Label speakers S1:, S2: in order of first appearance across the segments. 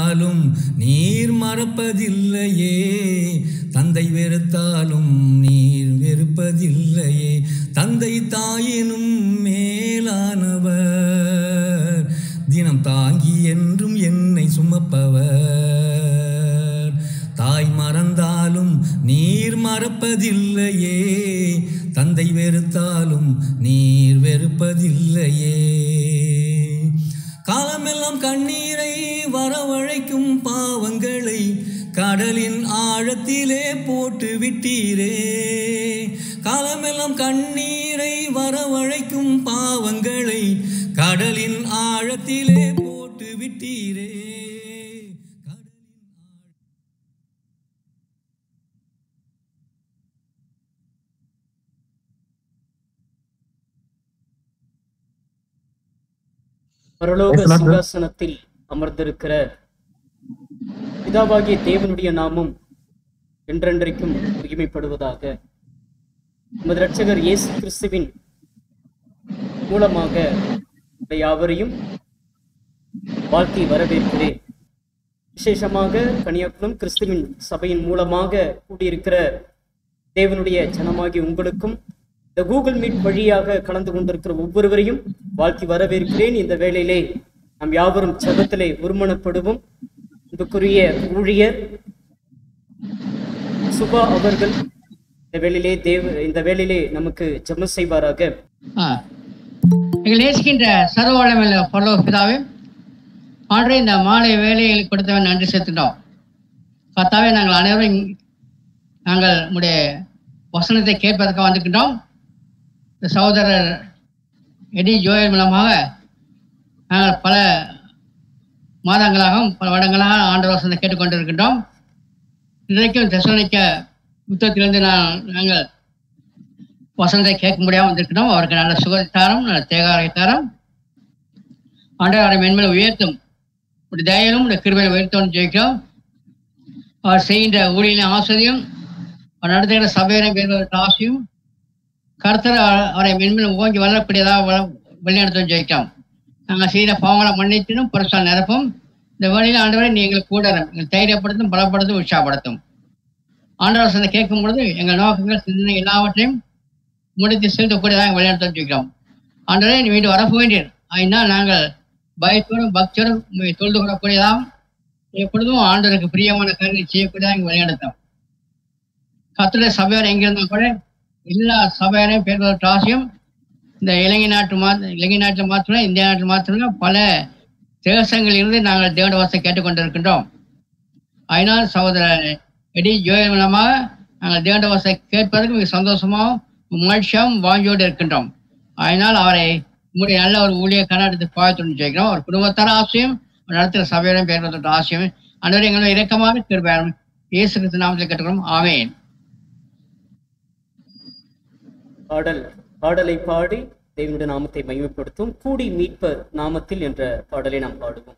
S1: மறந்தாலும் நீர் மறப்பதில்லையே தந்தை வெறுத்தாலும் நீர் வெறுப்பதில்லையே தந்தை தாயினும் மேலானவர் தினம் தாங்கி என்றும் என்னை சுமப்பவர் தாய் மறந்தாலும் நீர் மறப்பதில்லையே தந்தை வெறுத்தாலும் நீர் வெறுப்பதில்லையே காலமெல்லாம் கண்ணீரை வரவழைக்கும் பாவங்களை கடலின் ஆழத்திலே போட்டு விட்டீரே காலமெல்லாம் கண்ணீரை வரவழைக்கும் பாவங்களை கடலின் ஆழத்திலே போட்டு விட்டீரே கடலின் ஆழ-
S2: பரலோக
S3: Yes, Lord.
S2: சிங்காசனத்தில் அமர்ந்திருக்கிற பிதாவாகிய தேவனுடைய நாமம் என்றென்றைக்கும் மகிமைப்படுவதாக நமது இரட்சகர் இயேசு கிறிஸ்துவின் மூலமாக உங்களை யாவரையும் வாழ்த்தி வரவேற்கிறேன் விசேஷமாக கன்னியாகுளம் கிறிஸ்துவின் சபையின் மூலமாக கூடியிருக்கிற தேவனுடைய ஜனமாகி உங்களுக்கும் இந்த கூகுள் மீட் வழியாக கலந்து கொண்டிருக்கிற ஒவ்வொருவரையும் வாழ்த்தி வரவேற்கிறேன் இந்த வேளையிலே நாம் யாவரும் செபத்திலே ஒருமனப்படுவோம் அன்புக்குரிய ஊழியர் சுபா அவர்கள் இந்த வேளையிலே தேவ இந்த வேளையிலே நமக்கு ஜெபம் செய்வாராக
S4: ஆ. எங்கள் நேசிக்கின்ற சர்வ வல்லமையுள்ள பரலோக பிதாவே ஆண்டே இந்த மாலை வேலைகளை கொடுத்தவன் நன்றி செலுத்திட்டோம் கர்த்தாவே நாங்கள் அனைவரும் இங்- நாங்கள் உடைய வசனத்தை கேட்பதற்காக வந்திருக்கின்றோம் இந்த சகோதரர் எடி ஜோயல் மூலமாக நாங்கள் பல மாதங்களாகவும் பல வருடங்களாக ஆண்டவர் வசனத்தை கேட்டுக்கொண்டிருக்கின்றோம் இன்றைக்கும் தெசலோனிக்க யுத்தத்திலிருந்து நான் நாங்கள் வசனத்தை கேட்க முடியாமல் வந்திருக்கிறோம் அவருக்கு நல்ல சுகத்தாரம் நல்ல தேகாரத்தாரம் ஆண்டவர் அவரை மென்மேல் உயர்த்தும் ஒரு தயலும் ஒரு கிருபையில் உயர்த்தோன்னு ஜெயிக்கிறோம் அவர் செய்கின்ற ஊழியின் ஆசிரியம் அவர் நடத்துகிற சபையினை பெறுவதற்கு ஆசையும் கருத்தர் அவரை மென்மேல் ஓங்கி வளரக்கூடியதாக வள வழிநடத்தும் ஜெயிக்கிறோம் நாங்கள் செய்த பாவங்களை மன்னித்திடும் பரிசால் நிரப்பும் இந்த வழியில் ஆண்டவரை நீங்கள் கூட எங்கள் தைரியப்படுத்தும் பலப்படுத்தும் உற்சாகப்படுத்தும் ஆண்டவர் வசனத்தை கேட்கும் பொழுது எங்கள் நோக்கங்கள் சிந்தனை எல்லாவற்றையும் முடித்து செலுத்தக்கூடியதாக வழிநடத்த வச்சுக்கிறோம் ஆண்டவரே நீ வீட்டு வரப்போ வேண்டீர் அதனால் நாங்கள் பயத்தோடும் பக்தியோடும் உண்மை தொழுது கொள்ளக்கூடியதாகவும் எப்பொழுதும் ஆண்டவருக்கு பிரியமான கருவி செய்யக்கூடியதாக வழிநடத்தோம் கத்துடைய சபையார் எங்கிருந்தால் கூட எல்லா சபையாரையும் பெறுவதற்கு ஆசையும் இந்த இலங்கை நாட்டு மாத்த இலங்கை நாட்டில் மாத்திரம் இந்திய நாட்டில் மாத்திரம் பல தேசங்களிலிருந்து நாங்கள் தேவட வாசத்தை கேட்டுக்கொண்டிருக்கின்றோம் அதனால் சகோதரர் எடி ஜோயல் மூலமாக நாங்கள் தேவட வாசத்தை கேட்பதற்கு மிக சந்தோஷமாகவும் மகிழ்ச்சியாகவும் வாஞ்சியோடு இருக்கின்றோம் அதனால் அவரை உங்களுடைய நல்ல ஒரு ஊழிய கண்ணாடத்தை பாயத்துடன் செய்கிறோம் ஒரு குடும்பத்தார ஆசையும் ஒரு நடத்துகிற சபையோடும் பெயர்வதற்கு ஆசையும் அனைவரும் எங்களுடைய இறக்கமாக திரும்ப இயேசு கிறிஸ்து நாமத்தில் கேட்டுக்கிறோம் ஆமென்
S2: பாடல் பாடலை பாடி தேவனுடைய நாமத்தை மகிமைப்படுத்தும் கூடி மீட்பர் நாமத்தில் என்ற பாடலை நாம் பாடுவோம்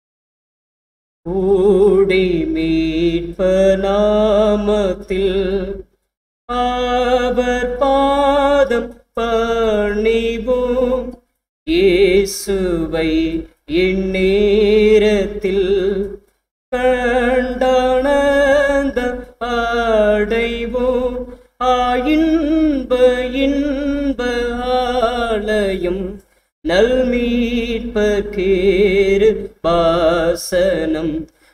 S2: கூடி மீட்ப நாமத்தில் அவர் பாதம் பணிவோம் இயேசுவை இந்நேரத்தில் கண்டானந்த அடைவோம் ஆயின்ப இன்ப ஆலயம் நல்மீட்ப கேரு பாசனம்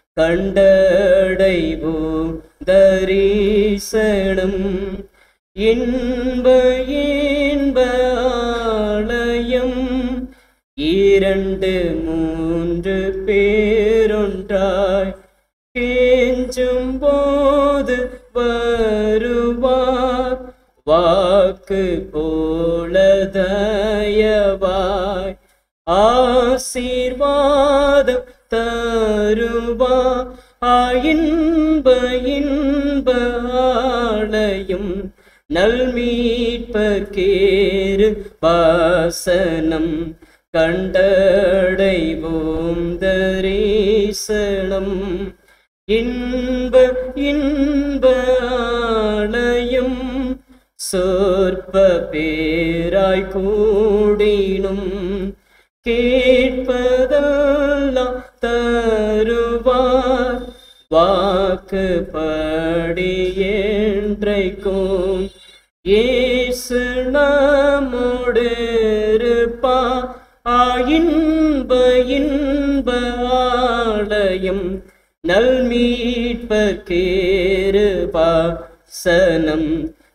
S2: கண்டடைவோம் தரிசனம் இன்ப இன்ப ஆலயம் இரண்டு மூன்று பேரொன்றாய் கெஞ்சும் போது வருவார் வாக்கு போல தயவாய் ஆசீர்வாதம் தருவா இன்ப இன்ப ஆலயம் நல்மீட்ப கேரு வாசனம் கண்டடைவோம் தரிசனம் இன்ப இன்ப ஆலயம் சொற்ப பேராய் கூடினும் கேட்பதெல்லாம் தருவார் வாக்குப்படி என்றைக்கும் இயேசு நம்மோடு இருப்பா ஆயின்ப இன்ப ஆலயம் நல்மீட்பர்கேருபா சனம்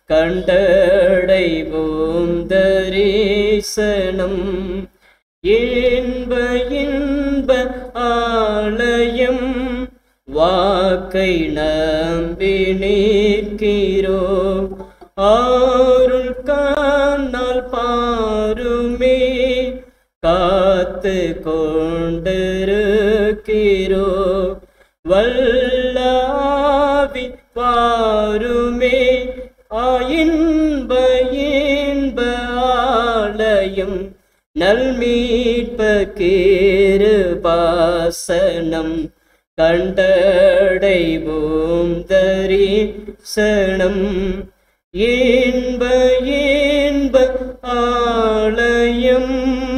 S2: கண்டடைவோம் தரேசனம் இன்ப இன்ப ஆலயம் வாக்கை நம்பி நிற்கிறோ ஆருள் காணால் பாருமே காத்து கொண்டிருக்கிறோ வல்லாவி பாருமே ஆயின்ப இன்ப ஆலயம் நல்மீட்ப பாசனம் கண்டடைவோம் தரிசனம் இன்ப இன்ப ஆலயம்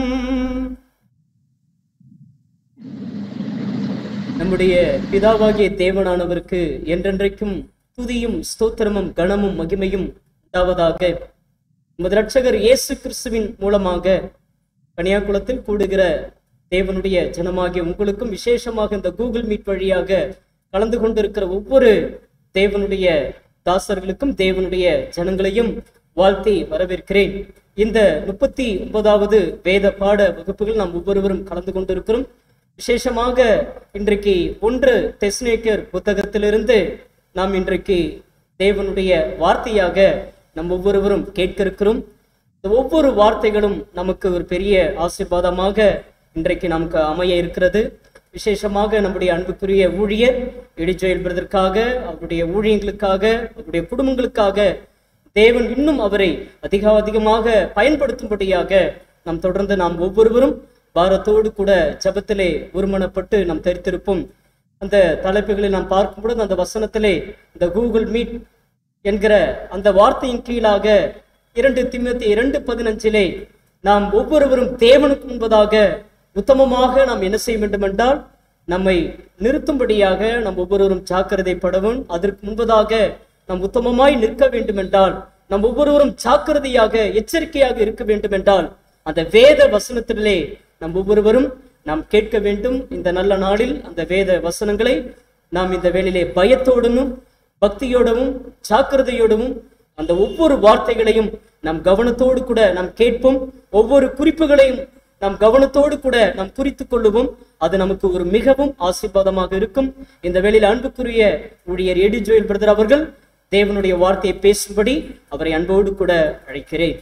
S2: நம்முடைய பிதாவாகிய தேவனானவருக்கு என்றென்றைக்கும் துதியும் ஸ்தோத்திரமும் கனமும் மகிமையும் உண்டாவதாக நமது ரட்சகர் இயேசு கிறிஸ்துவின் மூலமாக கன்னியாகுளத்தில் கூடுகிற தேவனுடைய ஜனமாகிய உங்களுக்கும் விசேஷமாக இந்த கூகுள் மீட் வழியாக கலந்து கொண்டிருக்கிற ஒவ்வொரு தேவனுடைய தாசர்களுக்கும் தேவனுடைய ஜனங்களையும் வாழ்த்தி வரவேற்கிறேன் இந்த முப்பத்தி ஒன்பதாவது வேத பாட வகுப்புகள் நாம் ஒவ்வொருவரும் கலந்து கொண்டிருக்கிறோம் விசேஷமாக இன்றைக்கு ஒன்று டெஸ்னேக்கர் புத்தகத்திலிருந்து நாம் இன்றைக்கு தேவனுடைய வார்த்தையாக நம் ஒவ்வொருவரும் கேட்க இருக்கிறோம் இந்த ஒவ்வொரு வார்த்தைகளும் நமக்கு ஒரு பெரிய ஆசீர்வாதமாக இன்றைக்கு நமக்கு அமைய இருக்கிறது விசேஷமாக நம்முடைய அன்புக்குரிய ஊழியர் இடிஜோயில் பிரதற்காக அவருடைய ஊழியங்களுக்காக அவருடைய குடும்பங்களுக்காக தேவன் இன்னும் அவரை அதிக அதிகமாக பயன்படுத்தும்படியாக நாம் தொடர்ந்து நாம் ஒவ்வொருவரும் பாரத்தோடு கூட ஜெபத்திலே ஒருமனப்பட்டு நாம் தெரித்திருப்போம் அந்த தலைப்புகளை நாம் பார்க்கும் பொழுது அந்த வசனத்திலே இந்த கூகுள் மீட் என்கிற அந்த வார்த்தையின் கீழாக இரண்டு திமுத்தி இரண்டு பதினஞ்சிலே நாம் ஒவ்வொருவரும் தேவனுக்கு முன்பதாக உத்தமமாக நாம் என்ன செய்ய வேண்டும் என்றால் நம்மை நிறுத்தும்படியாக நாம் ஒவ்வொருவரும் ஜாக்கிரதைப்படவும் அதற்கு முன்பதாக நாம் உத்தமமாய் நிற்க வேண்டும் என்றால் நாம் ஒவ்வொருவரும் ஜாக்கிரதையாக எச்சரிக்கையாக இருக்க வேண்டும் என்றால் அந்த வேத வசனத்திலே நம் ஒவ்வொருவரும் நாம் கேட்க வேண்டும் இந்த நல்ல நாளில் அந்த வேத வசனங்களை நாம் இந்த வேளையிலே பயத்தோடனும் பக்தியோடவும் ஜாக்கிரதையோடவும் அந்த ஒவ்வொரு வார்த்தைகளையும் நாம் கவனத்தோடு கூட நாம் கேட்போம் ஒவ்வொரு குறிப்புகளையும் நாம் கவனத்தோடு கூட நாம் குறித்துக் கொள்ளுவோம் அது நமக்கு ஒரு மிகவும் ஆசீர்வாதமாக இருக்கும் இந்த வேளையில் அன்புக்குரிய ஊழியர் எடி ஜோயல் பிரதர் அவர்கள் தேவனுடைய வார்த்தையை பேசும்படி அவரை அன்போடு கூட அழைக்கிறேன்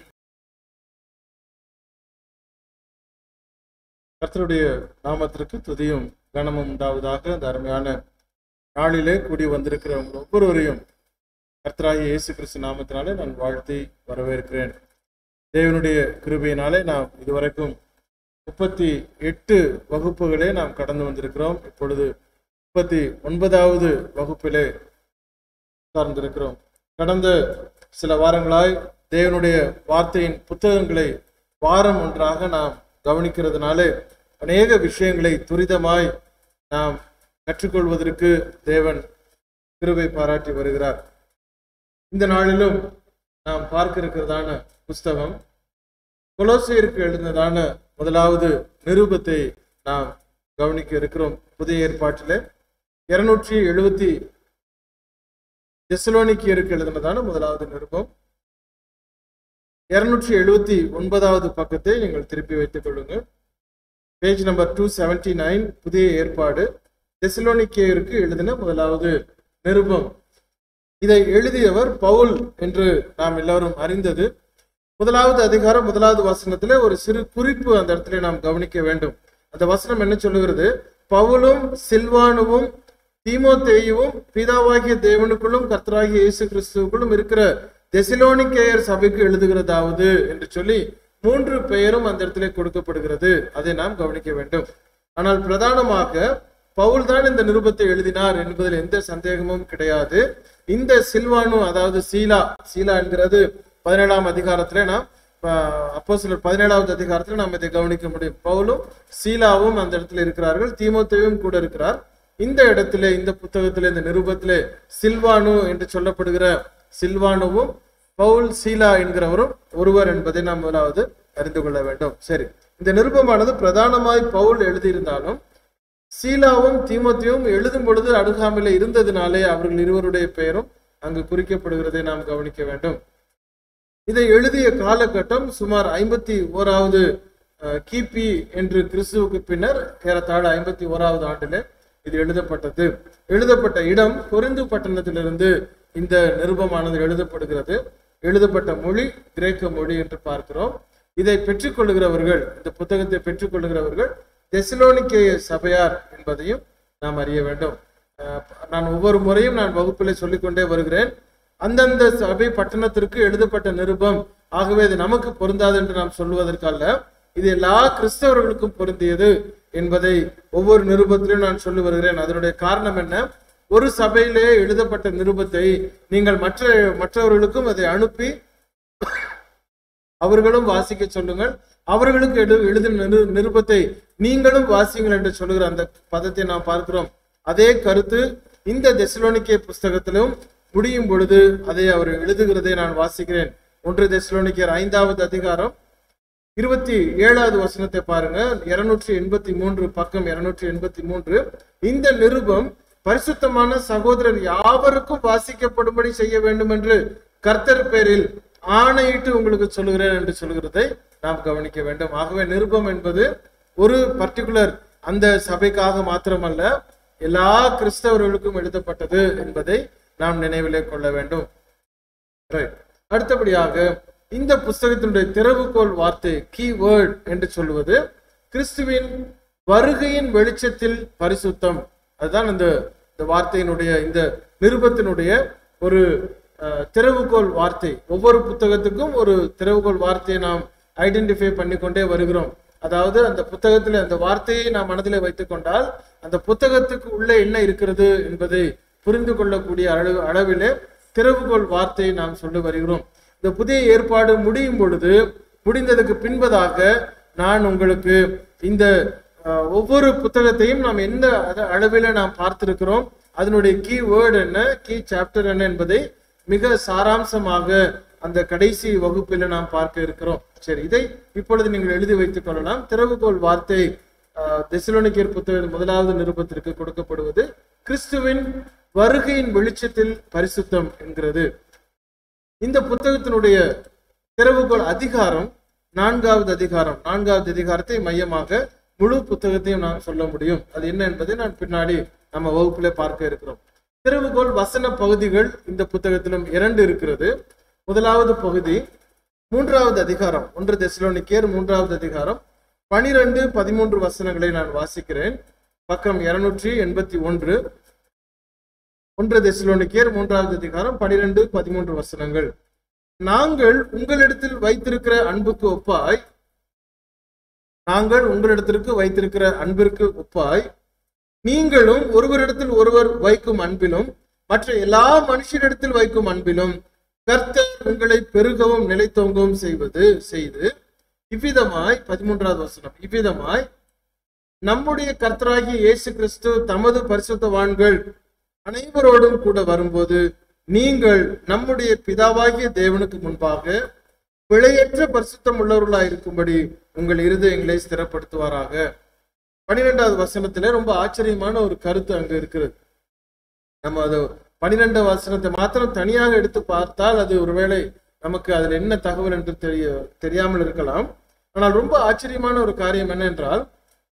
S3: கர்த்தருடைய நாமத்திற்கு துதியும் கனமும் உண்டாவதாக அந்த அருமையான நாளிலே கூடி வந்திருக்கிற உங்கள் ஒவ்வொருவரையும் கர்த்தராகிய இயேசு கிறிஸ்து நாமத்தினாலே நான் வாழ்த்தி வரவேற்கிறேன் தேவனுடைய கிருபையினாலே நாம் இதுவரைக்கும் முப்பத்தி எட்டு வகுப்புகளே நாம் கடந்து வந்திருக்கிறோம் இப்பொழுது முப்பத்தி ஒன்பதாவது வகுப்பிலே சார்ந்திருக்கிறோம் கடந்த சில வாரங்களாய் தேவனுடைய வார்த்தையின் புத்தகங்களை வாரம் ஒன்றாக நாம் கவனிக்கிறதுனாலே அநேக விஷயங்களை துரிதமாய் நாம் கற்றுக்கொள்வதற்கு தேவன் கிருபை பாராட்டி வருகிறார் இந்த நாளிலும் நாம் பார்க்க இருக்கிறதான புஸ்தகம் கொலோசியருக்கு எழுந்ததான முதலாவது நிருபத்தை நாம் கவனிக்க இருக்கிறோம் புதிய ஏற்பாட்டிலே இருநூற்றி எழுபத்தி தெசலோனிக்கியருக்கு எழுதினதான முதலாவது நிருபம் இருநூற்றி எழுபத்தி ஒன்பதாவது பக்கத்தை நீங்கள் திருப்பி வைத்துக் கொள்ளுங்கள் page number two seventy nine புதிய ஏற்பாடு தெசலோனிக்கேயருக்கு எழுதின முதலாவது நிருபம் இதை எழுதியவர் பவுல் என்று நாம் எல்லாரும் அறிந்தது முதலாவது அதிகாரம் முதலாவது வசனத்திலே ஒரு சிறு குறிப்பு அந்த இடத்துல நாம் கவனிக்க வேண்டும் அந்த வசனம் என்ன சொல்லுகிறது பவுலும் சில்வானுவும் தீமோத்தேயுவும் பிதாவாகிய தேவனுக்குள்ளும் கர்த்தராகிய இயேசு கிறிஸ்துவுக்குள்ளும் இருக்கிற தெசிலோனிக்கேயர் சபைக்கு எழுதுகிறதாவது என்று சொல்லி மூன்று பெயரும் அந்த இடத்திலே கொடுக்கப்படுகிறது அதை நாம் கவனிக்க வேண்டும் ஆனால் பிரதானமாக பவுல் தான் இந்த நிருபத்தை எழுதினார் என்பதில் எந்த சந்தேகமும் கிடையாது இந்த சில்வானு அதாவது சீலா சீலா என்கிறது பதினேழாம் அதிகாரத்திலே நாம் அப்போ சிலர் பதினேழாவது அதிகாரத்தில் நாம் இதை கவனிக்க முடியும் பவுலும் சீலாவும் அந்த இடத்துல இருக்கிறார்கள் தீமோத்தேயும் கூட இருக்கிறார் இந்த இடத்துல இந்த புத்தகத்திலே இந்த நிருபத்திலே சில்வானு என்று சொல்லப்படுகிற சில்வானுவும் பவுல் சீலா என்கிறவரும் ஒருவர் என்பதை நாம் முதலாவது அறிந்து கொள்ள வேண்டும் சரி இந்த நிருபமானது பிரதானமாய் பவுல் எழுதியிருந்தாலும் சீலாவும் தீமோத்தியும் எழுதும் பொழுது அணுகாமலே இருந்ததினாலே அவர்கள் இருவருடைய பெயரும் அங்கு குறிக்கப்படுகிறதை நாம் கவனிக்க வேண்டும் இதை எழுதிய காலகட்டம் சுமார் ஐம்பத்தி ஓராவது அஹ், கிபி என்று கிறிஸ்துவுக்கு பின்னர் ஏறத்தாழ ஐம்பத்தி ஓராவது ஆண்டிலே இது எழுதப்பட்டது எழுதப்பட்ட இடம் கொரிந்து பட்டணத்திலிருந்து இந்த நிருபமானது எழுதப்படுகிறது எழுதப்பட்ட மொழி கிரேக்க மொழி என்று பார்க்கிறோம் இதை பெற்றுக்கொள்ளுகிறவர்கள் இந்த புத்தகத்தை பெற்றுக்கொள்ளுகிறவர்கள் தெசலோனிக்கேய சபையார் என்பதையும் நாம் அறிய வேண்டும் அஹ், நான் ஒவ்வொரு முறையும் நான் வகுப்பிலே சொல்லிக்கொண்டே வருகிறேன் அந்தந்த சபை பட்டணத்திற்கு எழுதப்பட்ட நிருபம் ஆகவே இது நமக்கு பொருந்தாது என்று நாம் சொல்வதற்கல்ல இது எல்லா கிறிஸ்தவர்களுக்கும் பொருந்தியது என்பதை ஒவ்வொரு நிருபத்திலும் நான் சொல்லி வருகிறேன் அதனுடைய காரணம் என்ன ஒரு சபையிலே எழுதப்பட்ட நிருபத்தை நீங்கள் மற்ற மற்றவர்களுக்கும் அதை அனுப்பி அவர்களும் வாசிக்க சொல்லுங்கள் அவர்களுக்கு எழு எழுதின நிரு நிருபத்தை நீங்களும் வாசியுங்கள் என்று சொல்லுகிற அந்த பதத்தை நாம் பார்க்கிறோம் அதே கருத்து இந்த தெசலோனிக்கே புஸ்தகத்திலும் முடியும் பொழுது அதை அவர் எழுதுகிறதை நான் வாசிக்கிறேன் ஒன்று தெசலோனிக்கேர் ஐந்தாவது அதிகாரம் இருபத்தி ஏழாவது வசனத்தை பாருங்க இருநூற்றி எண்பத்தி மூன்று பக்கம் இருநூற்றி எண்பத்தி மூன்று இந்த நிருபம் பரிசுத்தமான சகோதரர் யாவருக்கும் வாசிக்கப்படும்படி செய்ய வேண்டும் என்று கர்த்தர் பேரில் ஆணையிட்டு உங்களுக்கு சொல்லுகிறேன் என்று சொல்லுகிறதை நாம் கவனிக்க வேண்டும் ஆகவே நிருபம் என்பது ஒரு பர்டிகுலர் அந்த சபைக்காக மாத்திரமல்ல எல்லா கிறிஸ்தவர்களுக்கும் எழுதப்பட்டது என்பதை நாம் நினைவிலே கொள்ள வேண்டும் Right. அடுத்தபடியாக இந்த புஸ்தகத்தினுடைய திறவுகோல் வார்த்தை கீ வேர்ட் என்று சொல்லுவது கிறிஸ்துவின் வருகையின் வெளிச்சத்தில் பரிசுத்தம் அதுதான் இந்த இந்த வார்த்தையினுடைய இந்த நிருபத்தினுடைய ஒரு அஹ், திறவுகோல் வார்த்தை ஒவ்வொரு புத்தகத்துக்கும் ஒரு திறவுகோல் வார்த்தையை நாம் ஐடென்டிஃபை பண்ணிக்கொண்டே வருகிறோம் அதாவது அந்த புத்தகத்தில் அந்த வார்த்தையை நாம் மனதிலே வைத்துக் கொண்டால் அந்த புத்தகத்துக்கு உள்ளே என்ன இருக்கிறது என்பதை புரிந்து கொள்ளக்கூடிய அளவு அளவிலே திறவுகோல் வார்த்தையை நாம் சொல்லி வருகிறோம் இந்த புதிய ஏற்பாடு முடியும் பொழுது முடிந்ததுக்கு பின்பதாக நான் உங்களுக்கு இந்த அஹ், ஒவ்வொரு புத்தகத்தையும் நாம் எந்த அத- அளவில நாம் பார்த்திருக்கிறோம் அதனுடைய கீ வேர்டு என்ன கீ சாப்டர் என்ன என்பதை மிக சாராம்சமாக அந்த கடைசி வகுப்பில் நாம் பார்க்க இருக்கிறோம் சரி இதை இப்பொழுது நீங்கள் எழுதி வைத்துக் கொள்ளலாம் திறவுகோல் வார்த்தை அஹ், தெசலோனிக்கேயர் புத்தக முதலாவது நிருபத்திற்கு கொடுக்கப்படுவது கிறிஸ்துவின் வருகையின் வெளிச்சத்தில் பரிசுத்தம் என்கிறது இந்த புத்தகத்தினுடைய திறவுகோல் அதிகாரம் நான்காவது அதிகாரம் நான்காவது அதிகாரத்தை மையமாக முழு புத்தகத்தையும் நாம் சொல்ல முடியும் அது என்ன என்பதை நான் பின்னாடி நம்ம வகுப்பிலே பார்க்க இருக்கிறோம் திறவுகோல் வசன பகுதிகள் இந்த புத்தகத்திலும் இரண்டு இருக்கிறது முதலாவது பகுதி மூன்றாவது அதிகாரம் ஒன்று தெசலோனிக்கேர் மூன்றாவது அதிகாரம் பனிரெண்டு பதிமூன்று வசனங்களை நான் வாசிக்கிறேன் பக்கம் இருநூற்றி எண்பத்தி ஒன்று ஒன்று தெசலோனிக்கேர் மூன்றாவது அதிகாரம் பனிரெண்டு பதிமூன்று வசனங்கள் நாங்கள் உங்களிடத்தில் வைத்திருக்கிற அன்புக்கு ஒப்பாய் நாங்கள் உங்களிடத்திற்கு வைத்திருக்கிற அன்பிற்கு ஒப்பாய் நீங்களும் ஒருவரிடத்தில் ஒருவர் வைக்கும் அன்பிலும் மற்ற எல்லா மனுஷரிடத்தில் வைக்கும் அன்பிலும் கர்த்தர் உங்களை பெருகவும் நிலைத்தோங்கவும் செய்வது செய்து இவ்விதமாய் பதிமூன்றாவது வசனம் இவ்விதமாய் நம்முடைய கர்த்தராகிய இயேசு கிறிஸ்து தமது பரிசுத்தவான்கள் அனைவரோடும் கூட வரும்போது நீங்கள் நம்முடைய பிதாவாகிய தேவனுக்கு முன்பாக பிழையற்ற பரிசுத்தம் உள்ளவர்களாய் இருக்கும்படி உங்கள் இருதயங்களை ஸ்திரப்படுத்துவாராக பனிரெண்டாவது வசனத்துல ரொம்ப ஆச்சரியமான ஒரு கருத்து அங்க இருக்கிறது நம்ம அது பனிரெண்டாவது வசனத்தை மாத்திரம் தனியாக எடுத்து பார்த்தால் அது ஒருவேளை நமக்கு அதுல என்ன தகவல் என்று தெரிய தெரியாமல் இருக்கலாம் ஆனால் ரொம்ப ஆச்சரியமான ஒரு காரியம் என்னென்றால்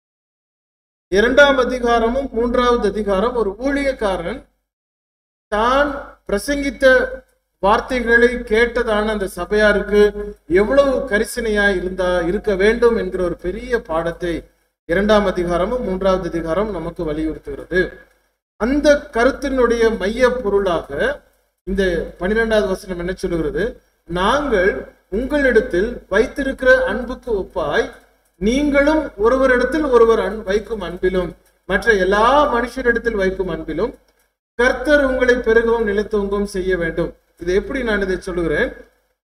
S3: இரண்டாம் அதிகாரமும் மூன்றாவது அதிகாரம் ஒரு ஊழியக்காரன் தான் பிரசங்கித்த வார்த்தைகளை கேட்டதான அந்த சபையாருக்கு எவ்வளவு கரிசனையா இருந்தா இருக்க வேண்டும் என்கிற ஒரு பெரிய பாடத்தை இரண்டாம் அதிகாரமும் மூன்றாவது அதிகாரம் நமக்கு வலியுறுத்துகிறது அந்த கருத்தினுடைய மைய பொருளாக இந்த பன்னிரெண்டாவது வசனம் என்ன சொல்லுகிறது நாங்கள் உங்களிடத்தில் வைத்திருக்கிற அன்புக்கு ஒப்பாய் நீங்களும் ஒருவரிடத்தில் ஒருவர் அன் வைக்கும் அன்பிலும் மற்ற எல்லா மனுஷரிடத்தில் வைக்கும் அன்பிலும் கர்த்தர் உங்களை பெருகவும் நிலைத்தோங்கவும் செய்ய வேண்டும் இது எப்படி நான் இதை சொல்லுகிறேன்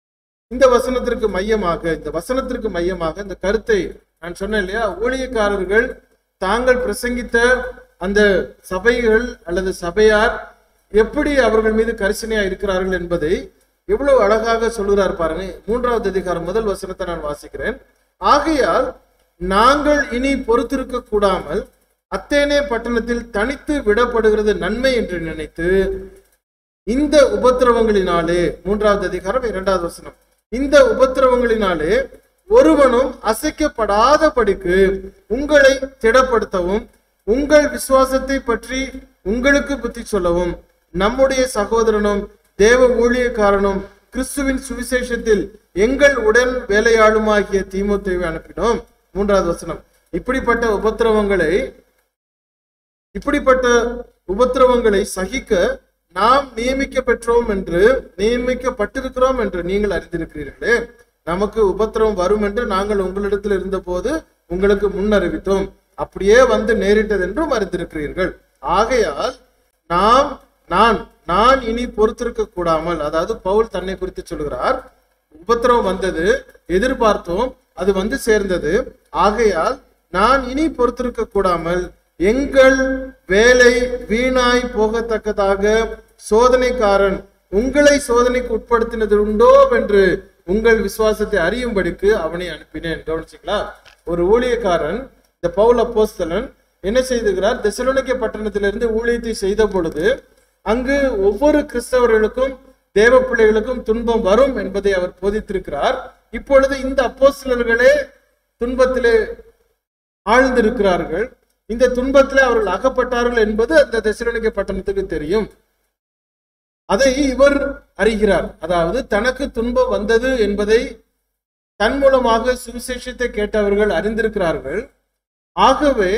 S3: இந்த வசனத்திற்கு மையமாக இந்த வசனத்திற்கு மையமாக இந்த கருத்தை நான் சொன்னேன் இல்லையா ஊழியக்காரர்கள் தாங்கள் பிரசங்கித்த அந்த சபைகள் அல்லது சபையார் எப்படி அவர்கள் மீது கரிசனையா இருக்கிறார்கள் என்பதை எவ்வளவு அழகாக சொல்கிறார் பாருங்க மூன்றாவது அதிகாரம் முதல் வசனத்தை நான் வாசிக்கிறேன் ஆகையால் நாங்கள் இனி பொறுத்திருக்க கூடாமல் அத்தேனே பட்டணத்தில் தனித்து விடப்படுகிறது நன்மை என்று நினைத்து இந்த உபத்திரவங்களினாலே மூன்றாவது அதிகாரம் இரண்டாவது வசனம் இந்த உபத்திரவங்களினாலே ஒருவனும் அசைக்கப்படாதபடிக்கு உங்களை திடப்படுத்தவும் உங்கள் விசுவாசத்தை பற்றி உங்களுக்கு புத்தி சொல்லவும் நம்முடைய சகோதரனும் தேவ ஊழியக்காரனும் கிறிஸ்துவின் சுவிசேஷத்தில் எங்கள் உடன் வேலையாளுமாகிய தீமோத்தேவை அனுப்பினோம் மூன்றாவது வசனம் இப்படிப்பட்ட உபத்திரவங்களை இப்படிப்பட்ட உபத்திரவங்களை சகிக்க நாம் நியமிக்க பெற்றோம் என்று நியமிக்கப்பட்டிருக்கிறோம் என்று நீங்கள் அறிந்திருக்கிறீர்களே நமக்கு உபத்திரவம் வரும் என்று நாங்கள் உங்களிடத்தில் இருந்தபோது உங்களுக்கு முன் அறிவித்தோம் அப்படியே வந்து நேரிட்டது என்றும் அறிந்திருக்கிறீர்கள் ஆகையால் நாம் நான் நான் இனி பொறுத்திருக்க கூடாமல் அதாவது பவுல் தன்னை குறித்து சொல்கிறார் உபத்திரவம் வந்தது எதிர்பார்த்தோம் அது வந்து சேர்ந்தது ஆகையால் நான் இனி பொறுத்திருக்க கூடாமல் எங்கள் வேலை வீணாய் போகத்தக்கதாக சோதனைக்காரன் உங்களை சோதனைக்கு உட்படுத்தினது உண்டோ என்று உங்கள் விசுவாசத்தை அறியும்படிக்கு அவனை அனுப்பினேன் கவனிச்சிங்களா ஒரு ஊழியக்காரன் இந்த பவுல் அப்போஸ்தலன் என்ன செய்துகிறார் தெசலோனிக்கே பட்டணத்திலிருந்து ஊழியத்தை செய்த பொழுது அங்கு ஒவ்வொரு கிறிஸ்தவர்களுக்கும் தேவ பிள்ளைகளுக்கும் துன்பம் வரும் என்பதை அவர் போதித்திருக்கிறார் இப்பொழுது இந்த அப்போஸ்தலர்களே துன்பத்திலே ஆழ்ந்திருக்கிறார்கள் இந்த துன்பத்திலே அவர்கள் அகப்பட்டார்கள் என்பது அந்த தெசலோனிக்கே பட்டணத்துக்கு தெரியும் அதை இவர் அறிகிறார் அதாவது தனக்கு துன்பம் வந்தது என்பதை தன் மூலமாக சுவிசேஷத்தை கேட்டவர்கள் அறிந்திருக்கிறார்கள் ஆகவே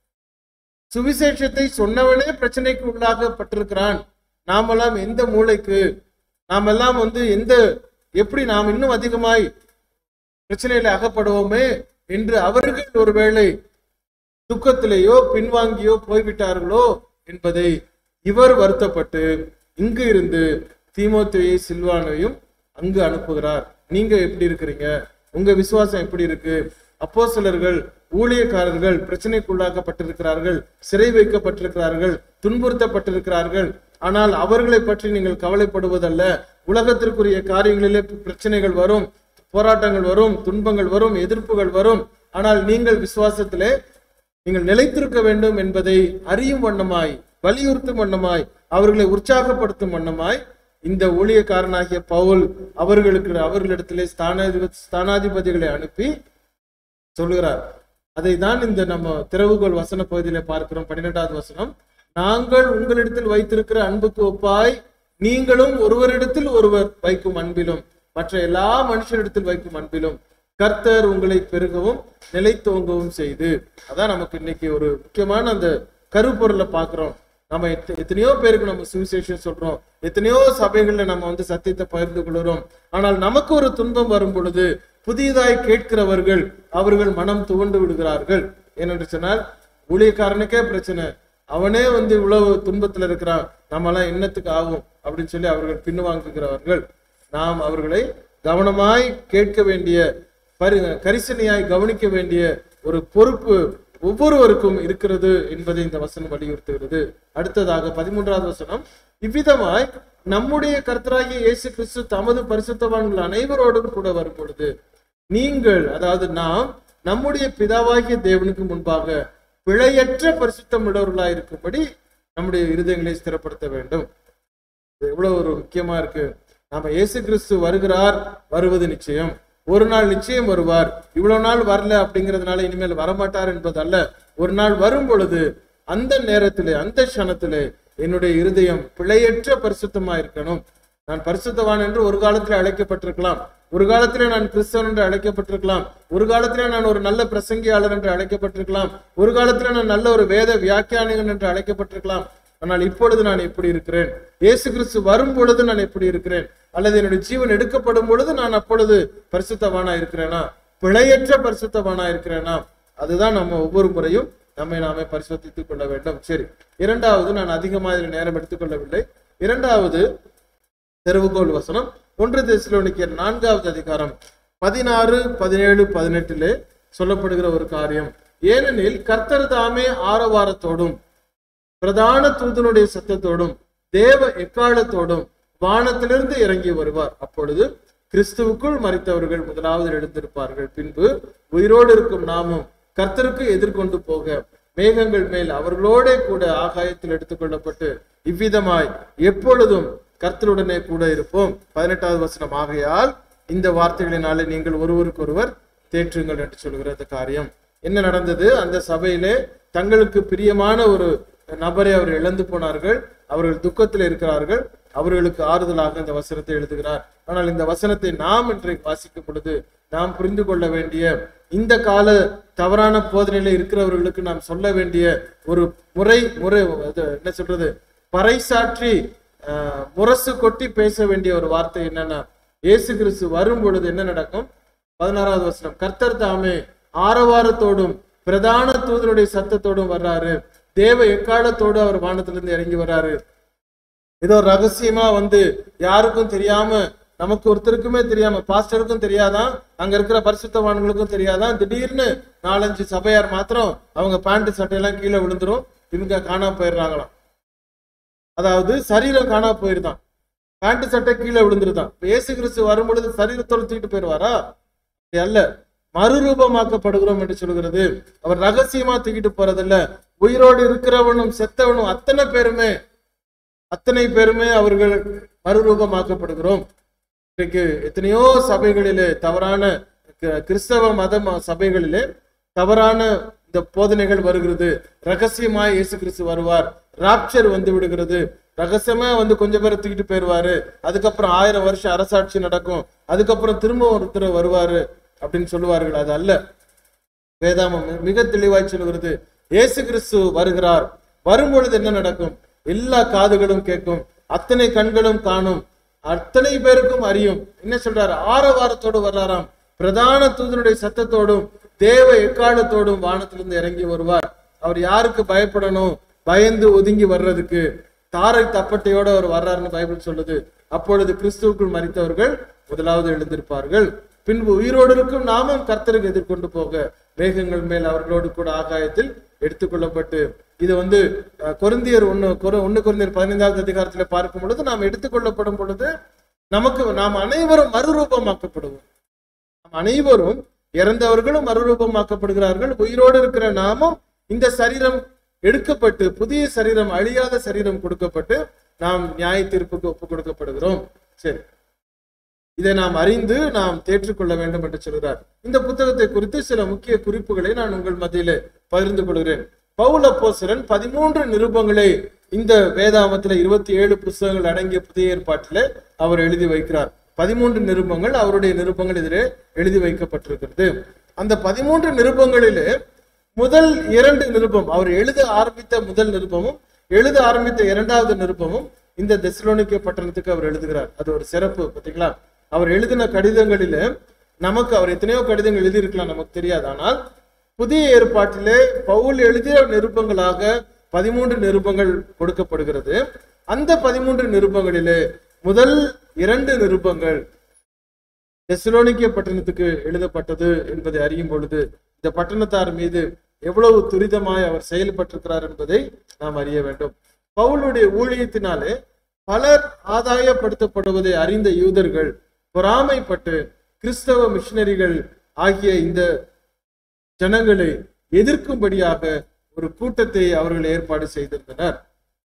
S3: சுவிசேஷத்தை சொன்னவனே பிரச்சனைக்கு உள்ளாகப்பட்டிருக்கிறான் நாமெல்லாம் எந்த மூளைக்கு நாமெல்லாம் வந்து எந்த எப்படி நாம் இன்னும் அதிகமாய் பிரச்சனையில அகப்படுவோமே என்று அவர்கள் ஒருவேளை துக்கத்திலேயோ பின்வாங்கியோ போய்விட்டார்களோ என்பதை இவர் வருத்தப்பட்டு இங்கு இருந்து தீமோத்தேயை சில்வானையும் அங்கு அனுப்புகிறார் நீங்க எப்படி இருக்கிறீங்க உங்க விசுவாசம் எப்படி இருக்கு அப்போ சிலர்கள் ஊழியக்காரர்கள் பிரச்சனைக்குள்ளாக்கப்பட்டிருக்கிறார்கள் சிறை வைக்கப்பட்டிருக்கிறார்கள் துன்புறுத்தப்பட்டிருக்கிறார்கள் ஆனால் அவர்களை பற்றி நீங்கள் கவலைப்படுவதல்ல உலகத்திற்குரிய காரியங்களிலே பிரச்சனைகள் வரும் போராட்டங்கள் வரும் துன்பங்கள் வரும் எதிர்ப்புகள் வரும் ஆனால் நீங்கள் விசுவாசத்திலே நீங்கள் நிலைத்திருக்க வேண்டும் என்பதை அறியும் வண்ணமாய் வலியுறுத்தும் வண்ணமாய் அவர்களை உற்சாகப்படுத்தும் வண்ணமாய் இந்த ஊழியக்காரனாகிய பவுல் அவர்களுக்கு அவர்களிடத்திலே ஸ்தானாதிப ஸ்தானாதிபதிகளை அனுப்பி சொல்லுகிறார் அதை தான் இந்த நம்ம திறவுகோல் வசன பகுதியில பார்க்கிறோம் பன்னிரெண்டாவது வசனம் நாங்கள் உங்களிடத்தில் வைத்திருக்கிற அன்புக்கு ஒப்பாய் நீங்களும் ஒருவரிடத்தில் ஒருவர் வைக்கும் அன்பிலும் மற்ற எல்லா மனுஷரிடத்தில் வைக்கும் அன்பிலும் கர்த்தர் உங்களை பெருகவும் நிலைத்தோங்கவும் செய்து அதான் நமக்கு இன்னைக்கு ஒரு முக்கியமான அந்த கருப்பொருளை பார்க்கிறோம் நம்ம எத்த- எத்தனையோ பேருக்கு நம்ம சுவிசேஷம் சொல்றோம் எத்தனையோ சபைகள்ல நம்ம வந்து சத்தியத்தை பகிர்ந்து கொள்கிறோம் ஆனால் நமக்கு ஒரு துன்பம் வரும் பொழுது புதியதாய் கேட்கிறவர்கள் அவர்கள் மனம் துவண்டு விடுகிறார்கள் ஏனென்று சொன்னால் ஊழியக்காரனுக்கே பிரச்சனை அவனே வந்து இவ்வளவு துன்பத்துல இருக்கிறான் நம்மலாம் என்னத்துக்கு ஆகும் அப்படின்னு சொல்லி அவர்கள் பின்வாங்குகிறவர்கள் நாம் அவர்களை கவனமாய் கேட்க வேண்டிய பரி கரிசனையாய் கவனிக்க வேண்டிய ஒரு பொறுப்பு ஒவ்வொருவருக்கும் இருக்கிறது என்பதை இந்த வசனம் வலியுறுத்துகிறது அடுத்ததாக பதிமூன்றாவது வசனம் இவ்விதமாய் நம்முடைய கர்த்தராகிய இயேசு கிறிஸ்து தமது பரிசுத்தவான்கள் அனைவரோடும் கூட வரும் பொழுது நீங்கள் அதாவது நாம் நம்முடைய பிதாவாகிய தேவனுக்கு முன்பாக பிழையற்ற பரிசுத்தம் உள்ளவர்களாய் இருக்கும்படி நம்முடைய இருதயங்களை ஸ்திரப்படுத்த வேண்டும் இது எவ்வளவு ஒரு முக்கியமா இருக்கு நாம இயேசு கிறிஸ்து வருகிறார் வருவது நிச்சயம் ஒரு நாள் நிச்சயம் வருவார் இவ்வளவு நாள் வரல அப்படிங்கிறதுனால இனிமேல் வரமாட்டார் என்பதல்ல ஒரு நாள் வரும் பொழுது அந்த நேரத்திலே அந்த க்ஷணத்திலே என்னுடைய இருதயம் பிழையற்ற பரிசுத்தமா இருக்கணும் நான் பரிசுத்தவான் என்று ஒரு காலத்தில் அழைக்கப்பட்டிருக்கலாம் ஒரு காலத்திலே நான் கிறிஸ்தவன் என்று அழைக்கப்பட்டிருக்கலாம் ஒரு காலத்திலே நான் ஒரு நல்ல பிரசங்கியாளர் என்று அழைக்கப்பட்டிருக்கலாம் ஒரு காலத்திலே நான் நல்ல ஒரு வேத வியாக்கியானிகன் என்று அழைக்கப்பட்டிருக்கலாம் ஆனால் இப்பொழுது நான் எப்படி இருக்கிறேன் இயேசு கிறிஸ்து வரும் பொழுது நான் எப்படி இருக்கிறேன் அல்லது என்னுடைய ஜீவன் எடுக்கப்படும் பொழுது நான் அப்பொழுது பரிசுத்தவானா இருக்கிறேனா பிழையற்ற பரிசுத்தவானா இருக்கிறேனா அதுதான் நம்ம ஒவ்வொரு முறையும் நம்மை நாமே பரிசுத்தித்துக் கொள்ள வேண்டும் சரி இரண்டாவது நான் அதிகமாக இதில் நேரம் எடுத்துக்கொள்ளவில்லை இரண்டாவது தெருவுகோல் வசனம் ஒன்று தெசலோனிக்கர் நான்காவது அதிகாரம் பதினாறு பதினேழு பதினெட்டிலே சொல்லப்படுகிற ஒரு காரியம் ஏனெனில் கர்த்தர் தாமே ஆரவாரத்தோடும் பிரதான தூதனுடைய சத்தத்தோடும் தேவ எக்காலத்தோடும் வானத்திலிருந்து இறங்கி வருவார் அப்பொழுது கிறிஸ்துவுக்குள் மறித்தவர்கள் முதலாவது எழுந்திருப்பார்கள் பின்பு உயிரோடு இருக்கும் நாமும் கர்த்தருக்கு எதிர்கொண்டு போக மேகங்கள் மேல் அவர்களோட கூட ஆகாயத்தில் எடுத்துக்கொள்ளப்பட்டு இவ்விதமாய் எப்பொழுதும் கர்த்தருடனே கூட இருப்போம் பதினெட்டாவது வசனம் ஆகையால் இந்த வார்த்தைகளினாலே நீங்கள் ஒருவருக்கொருவர் தேற்றுங்கள் என்று சொல்கிற அந்த காரியம் என்ன நடந்தது அந்த சபையிலே தங்களுக்கு பிரியமான ஒரு நபரை அவர் இழந்து போனார்கள் அவர்கள் துக்கத்தில் இருக்கிறார்கள் அவர்களுக்கு ஆறுதலாக இந்த வசனத்தை எழுதுகிறார் ஆனால் இந்த வசனத்தை நாம் இன்றைக்கு வாசிக்கும் பொழுது நாம் புரிந்து கொள்ள வேண்டிய இந்த கால தவறான போதனையில இருக்கிறவர்களுக்கு நாம் சொல்ல வேண்டிய ஒரு முறை முறை அது என்ன சொல்றது பறைசாற்றி ஆஹ், முரசு கொட்டி பேச வேண்டிய ஒரு வார்த்தை என்னன்னா இயேசு கிறிஸ்து வரும் பொழுது என்ன நடக்கும் பதினாறாவது வசனம் கர்த்தர் தாமே ஆரவாரத்தோடும் பிரதான தூதனுடைய சத்தத்தோடும் வர்றாரு தேவ எக்காலத்தோடு அவர் வானத்திலிருந்து இறங்கி வர்றாரு ஏதோ ரகசியமா வந்து யாருக்கும் தெரியாம நமக்கு ஒருத்தருக்குமே தெரியாம பாஸ்டருக்கும் தெரியாதான் அங்க இருக்கிற பரிசுத்தவான்களுக்கும் தெரியாதான் திடீர்னு நாலஞ்சு சபையார் மாத்திரம் அவங்க பேண்ட் சட்டையெல்லாம் கீழே விழுந்துரும் இவங்க காணாம போயிடுறாங்களாம் அதாவது சரீரம் காணா போயிருதான் பேண்ட் சட்டை கீழே விழுந்துருதான் இப்ப இயேசு கிறிஸ்து வரும் பொழுது சரீரத்தோட தூக்கிட்டு போயிடுவாரா அப்படி அல்ல மறுரூபமாக்கப்படுகிறோம் என்று சொல்கிறது அவர் ரகசியமா தூக்கிட்டு போறதில்ல உயிரோடு இருக்கிறவனும் செத்தவனும் அத்தனை பேருமே அத்தனை பேருமே அவர்கள் மறுரூபமாக்கப்படுகிறோம் இன்றைக்கு எத்தனையோ சபைகளிலே தவறான கி- கிறிஸ்தவ மத ம- சபைகளிலே தவறான இந்த போதனைகள் வருகிறது ரகசியமாய் இயேசு கிறிஸ்து வருவார் ராப்சர் வந்து விடுகிறது ரகசியமா வந்து கொஞ்சம் பேரை தூக்கிட்டு போயிருவாரு அதுக்கப்புறம் ஆயிரம் வருஷம் அரசாட்சி நடக்கும் அதுக்கப்புறம் திரும்ப ஒருத்தர் வருவாரு அப்படின்னு சொல்லுவார்கள் அது அல்ல வேதாமம் மிக தெளிவாய் சொல்கிறது இயேசு கிறிஸ்து வருகிறார் வரும்பொழுது என்ன நடக்கும் எல்லா காதுகளும் கேட்கும் அத்தனை கண்களும் காணும் அத்தனை பேருக்கும் அறியும் என்ன சொல்றாரு ஆரவாரத்தோடு வர்றாராம் பிரதான தூதனுடைய சத்தத்தோடும் தேவ எக்காலத்தோடும் வானத்திலிருந்து இறங்கி வருவார் அவர் யாருக்கு பயப்படணும் பயந்து ஒதுங்கி வர்றதுக்கு தாரை தப்பட்டையோட அவர் வர்றாருன்னு பைபிள் சொல்லுது அப்பொழுது கிறிஸ்துவுக்குள் மறித்தவர்கள் முதலாவது எழுந்திருப்பார்கள் பின்பு உயிரோடு இருக்கும் நாமும் கர்த்தருக்கு எதிர்கொண்டு போக மேகங்கள் மேல் அவர்களோடு கூட ஆகாயத்தில் எடுத்துக்கொள்ளப்பட்டு இது வந்து அஹ், கொரிந்தியர் ஒண்ணு கொரு ஒண்ணு கொரிந்தியர் பதினைந்தாவது அதிகாரத்துல பார்க்கும் பொழுது நாம் எடுத்துக்கொள்ளப்படும் பொழுது நமக்கு நாம் அனைவரும் மறுரூபமாக்கப்படுவோம் நாம் அனைவரும் இறந்தவர்களும் மறுரூபமாக்கப்படுகிறார்கள் உயிரோடு இருக்கிற நாமும் இந்த சரீரம் எடுக்கப்பட்டு புதிய சரீரம் அழியாத சரீரம் கொடுக்கப்பட்டு நாம் நியாய தீர்ப்புக்கு ஒப்பு கொடுக்கப்படுகிறோம் சரி இதை நாம் அறிந்து நாம் தேற்றுக்கொள்ள வேண்டும் என்று சொல்கிறார் இந்த புத்தகத்தை குறித்து சில முக்கிய குறிப்புகளை நான் உங்கள் மத்தியிலே பகிர்ந்து கொள்கிறேன் பவுல் அப்போஸ்தலன் பதிமூன்று நிருபங்களை இந்த வேதாமத்துல இருபத்தி ஏழு புஸ்தகங்கள் அடங்கிய புதிய ஏற்பாட்டிலே அவர் எழுதி வைக்கிறார் பதிமூன்று நிருபங்கள் அவருடைய நிருபங்கள் இதிலே எழுதி வைக்கப்பட்டிருக்கிறது அந்த பதிமூன்று நிருபங்களிலே முதல் இரண்டு நிருபம் அவர் எழுத ஆரம்பித்த முதல் நிருபமும் எழுத ஆரம்பித்த இரண்டாவது நிருபமும் இந்த தெசலோனிக்கே பட்டணத்துக்கு அவர் எழுதுகிறார் அது ஒரு சிறப்பு பாத்தீங்களா அவர் எழுதின கடிதங்களிலே நமக்கு அவர் எத்தனையோ கடிதங்கள் எழுதியிருக்கலாம் நமக்கு தெரியாது ஆனால் புதிய ஏற்பாட்டிலே பவுல் எழுதிய நிருபங்களாக பதிமூன்று நிருபங்கள் கொடுக்கப்படுகிறது அந்த பதிமூன்று நிருபங்களிலே முதல் இரண்டு நிருபங்கள் தெசலோனிக்கே பட்டணத்துக்கு எழுதப்பட்டது என்பதை அறியும் பொழுது இந்த பட்டணத்தார் மீது எவ்வளவு துரிதமாய் அவர் செயல்பட்டிருக்கிறார் என்பதை நாம் அறிய வேண்டும் பவுலுடைய ஊழியத்தினாலே பலர் ஆதாயப்படுத்தப்படுவதை அறிந்த யூதர்கள் பொறாமைப்பட்டு கிறிஸ்தவ மிஷினரிகள் ஆகிய இந்த ஜனங்களை எதிர்க்கும்படியாக ஒரு கூட்டத்தை அவர்கள் ஏற்பாடு செய்திருந்தனர்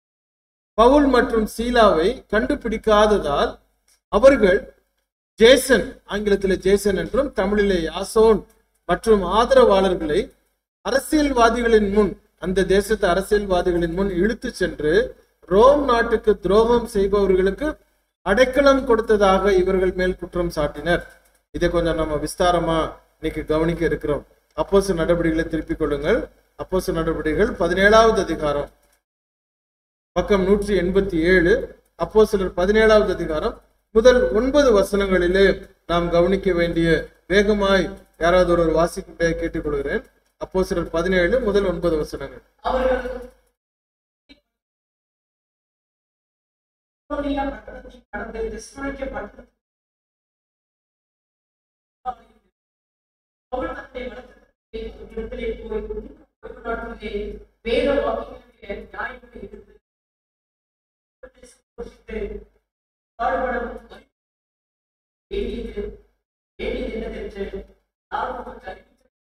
S3: பவுல் மற்றும் சீலாவை கண்டுபிடிக்காததால் அவர்கள் ஜேசன் ஆங்கிலத்தில் ஜேசன் என்றும் தமிழிலே யாசோன் மற்றும் ஆதரவாளர்களை அரசியல்வாதிகளின் முன் அந்த தேசத்து அரசியல்வாதிகளின் முன் இழுத்து சென்று ரோம் நாட்டுக்கு துரோகம் செய்பவர்களுக்கு அடைக்கலம் கொடுத்ததாக இவர்கள் மேல் குற்றம் சாட்டினர் இதை கொஞ்சம் நம்ம விஸ்தாரமா இன்னைக்கு கவனிக்க இருக்கிறோம் அப்போச நடவடிக்கைகளை திருப்பிக் கொள்ளுங்கள் அப்போச நடவடிக்கைகள் பதினேழாவது அதிகாரம் பக்கம் நூற்றி எண்பத்தி ஏழு அப்போ சிலர் பதினேழாவது அதிகாரம் முதல் ஒன்பது வசனங்களிலே நாம் கவனிக்க வேண்டிய வேகமாய் யாராவது ஒரு வாசிக்க கேட்டுக்கொள்கிறேன் அப்போ சிலர் பதினேழு முதல் ஒன்பது வசனங்கள்
S2: அவர்கள் பட்டணத்தில் கடந்து தெசலோனிக்கே பட்டணத்துக்கு பவுல் தன்னுடைய வழக்கத்திலே ஒரு இடத்திலே போய் ஒரு நாட்டிலே வேத வாக்கியங்களுடைய நியாயங்களை எடுத்து சந்தோஷித்து பாடுபட வேண்டியது வேண்டியது என்னதென்று நான் உங்களுக்கு அறிவித்து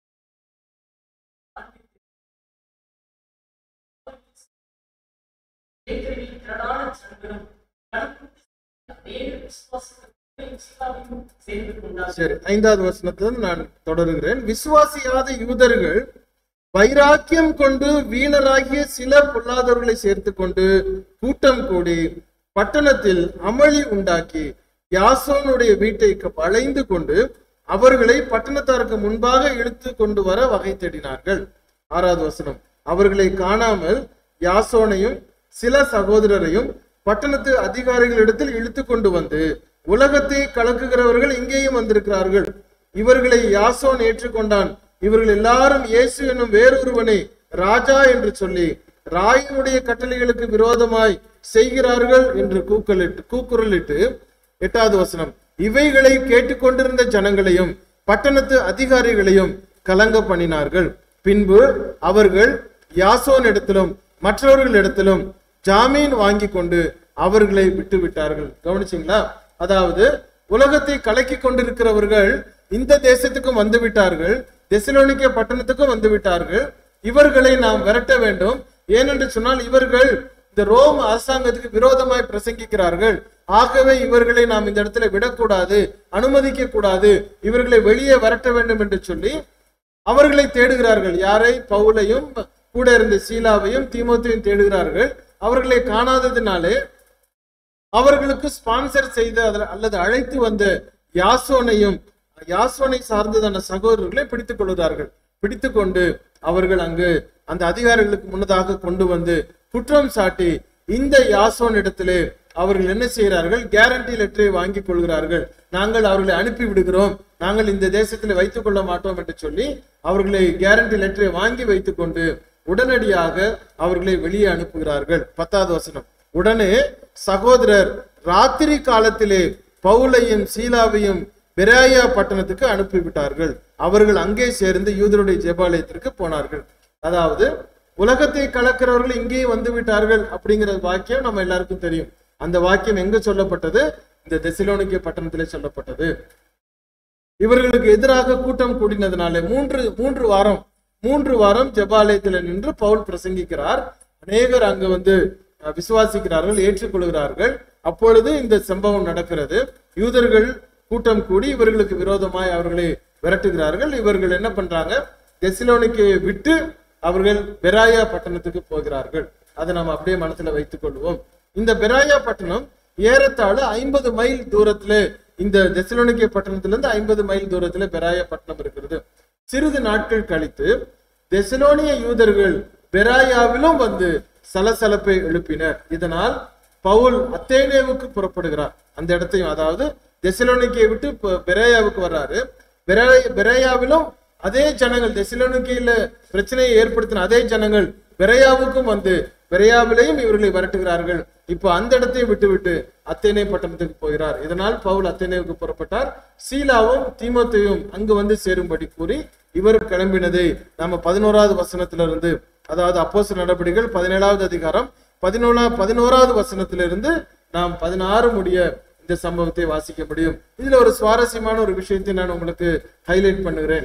S2: ஏற்கனவே திரளான சங்கடம் அநேக விசுவாசத்தையும் இஸ்லாமையும் சேர்ந்து கொண்டார்கள்
S3: சரி ஐந்தாவது வசனத்திலிருந்து நான் தொடருகிறேன் விசுவாசியாத யூதர்கள் வைராக்கியம் கொண்டு வீணராகிய சில பொல்லாதவர்களை சேர்த்து கொண்டு கூட்டம் கூடி பட்டணத்தில் அமளி உண்டாக்கி யாசோனுடைய வீட்டை க- வளைந்து கொண்டு அவர்களை பட்டணத்தாருக்கு முன்பாக இழுத்து கொண்டு வர வகை தேடினார்கள் ஆறாவது வசனம் அவர்களை காணாமல் யாசோனையும் சில சகோதரரையும் பட்டணத்து அதிகாரிகளிடத்தில் இழுத்து கொண்டு வந்து உலகத்தை கலக்குகிறவர்கள் இங்கேயும் வந்திருக்கிறார்கள் இவர்களை யாசோன் ஏற்றுக்கொண்டான் இவர்கள் எல்லாரும் இயேசு என்னும் வேறொருவனை ராஜா என்று சொல்லி ராயினுடைய கட்டளைகளுக்கு விரோதமாய் செய்கிறார்கள் என்று கூக்கலிட்டு கூக்குரலிட்டு எட்டாவது வசனம் இவைகளை கேட்டுக்கொண்டிருந்த ஜனங்களையும் பட்டணத்து அதிகாரிகளையும் கலங்க பண்ணினார்கள் பின்பு அவர்கள் யாசோன் இடத்திலும் மற்றவர்களிடத்திலும் ஜாமீன் வாங்கி கொண்டு அவர்களை விட்டு விட்டார்கள் கவனிச்சிங்களா அதாவது உலகத்தை கலக்கி கொண்டிருக்கிறவர்கள் இந்த தேசத்துக்கும் வந்து விட்டார்கள் தெசலோனிக்கே பட்டணத்துக்கும் வந்து விட்டார்கள் இவர்களை நாம் விரட்ட வேண்டும் ஏனென்று சொன்னால் இவர்கள் இந்த ரோம் அரசாங்கத்துக்கு விரோதமாய் பிரசங்கிக்கிறார்கள் ஆகவே இவர்களை நாம் இந்த இடத்துல விடக்கூடாது அனுமதிக்க கூடாது இவர்களை வெளியே விரட்ட வேண்டும் என்று சொல்லி அவர்களை தேடுகிறார்கள் யாரை பவுலையும் கூட இருந்த சீலாவையும் தீமோத்தையும் தேடுகிறார்கள் அவர்களை காணாததினாலே அவர்களுக்கு ஸ்பான்சர் செய்த அதில் அல்லது அழைத்து வந்த யாசோனையும் யாசோனை சார்ந்ததான சகோதரர்களை பிடித்துக் கொள்கிறார்கள் பிடித்துக் கொண்டு அவர்கள் அங்கு அந்த அதிகாரிகளுக்கு முன்னதாக கொண்டு வந்து குற்றம் சாட்டி இந்த யாசோன் இடத்திலே அவர்கள் என்ன செய்கிறார்கள் கேரண்டி லெட்டரை வாங்கி கொள்கிறார்கள் நாங்கள் அவர்களை அனுப்பி விடுகிறோம் நாங்கள் இந்த தேசத்தில் வைத்துக் கொள்ள மாட்டோம் என்று சொல்லி அவர்களை கேரண்டி லெட்டரை வாங்கி வைத்துக் கொண்டு உடனடியாக அவர்களை வெளியே அனுப்புகிறார்கள் பத்தாவது வசனம் உடனே சகோதரர் ராத்திரி காலத்திலே பவுலையும் சீலாவையும் பெராயா பட்டணத்துக்கு அனுப்பிவிட்டார்கள் அவர்கள் அங்கே சேர்ந்து யூதருடைய ஜெபாலயத்திற்கு போனார்கள் அதாவது உலகத்தை கலக்கிறவர்கள் இங்கே வந்து விட்டார்கள் அப்படிங்கிற வாக்கியம் நம்ம எல்லாருக்கும் தெரியும் அந்த வாக்கியம் எங்க சொல்லப்பட்டது இந்த தெசிலோனிக்கே பட்டணத்திலே சொல்லப்பட்டது இவர்களுக்கு எதிராக கூட்டம் கூடினதுனாலே மூன்று மூன்று வாரம் மூன்று வாரம் ஜெபாலயத்தில் நின்று பவுல் பிரசங்கிக்கிறார் அநேகர் அங்கு வந்து அஹ், விசுவாசிக்கிறார்கள் ஏற்றுக்கொள்கிறார்கள் அப்பொழுது இந்த சம்பவம் நடக்கிறது யூதர்கள் கூட்டம் கூடி இவர்களுக்கு விரோதமாய் அவர்களை விரட்டுகிறார்கள் இவர்கள் என்ன பண்றாங்க தெசிலோனிக்கை விட்டு அவர்கள் பெராயா பட்டணத்துக்கு போகிறார்கள் அதை நாம் அப்படியே மனசுல வைத்துக் கொள்வோம் இந்த பெராயா பட்டணம் ஏறத்தாழ ஐம்பது மைல் தூரத்துல இந்த தெசலோனிக்கே பட்டணத்திலிருந்து ஐம்பது மைல் தூரத்துல பெராயா பட்டணம் இருக்கிறது சிறிது நாட்கள் கழித்து தெசலோனிய யூதர்கள் பெராயாவிலும் வந்து சலசலப்பை எழுப்பினர் இதனால் பவுல் அத்தேனேவுக்கு புறப்படுகிறார் அந்த இடத்தையும் அதாவது தெசலோனிக்கையை விட்டு இப்ப பெரேயாவுக்கு வர்றாரு பெரே- பெரேயாவிலும் அதே ஜனங்கள் தெசலோனிக்கையில பிரச்சனையை ஏற்படுத்தின அதே ஜனங்கள் பெரேயாவுக்கும் வந்து பெரேயாவிலையும் இவர்களை விரட்டுகிறார்கள் இப்போ அந்த இடத்தையும் விட்டுவிட்டு அத்தேனே பட்டணத்துக்கு போகிறார் இதனால் பவுல் அத்தேனேவுக்கு புறப்பட்டார் சீலாவும் தீமோத்தேயும் அங்கு வந்து சேரும்படி கூறி இவர் கிளம்பினதை நாம பதினோராவது வசனத்திலிருந்து அதாவது அப்போஸ் நடவடிக்கைகள் பதினேழாவது அதிகாரம் பதினோரா பதினோராவது வசனத்திலிருந்து நாம் பதினாறு முடிய இந்த சம்பவத்தை வாசிக்க முடியும் இதுல ஒரு சுவாரஸ்யமான ஒரு விஷயத்தை நான் உங்களுக்கு ஹைலைட் பண்ணுகிறேன்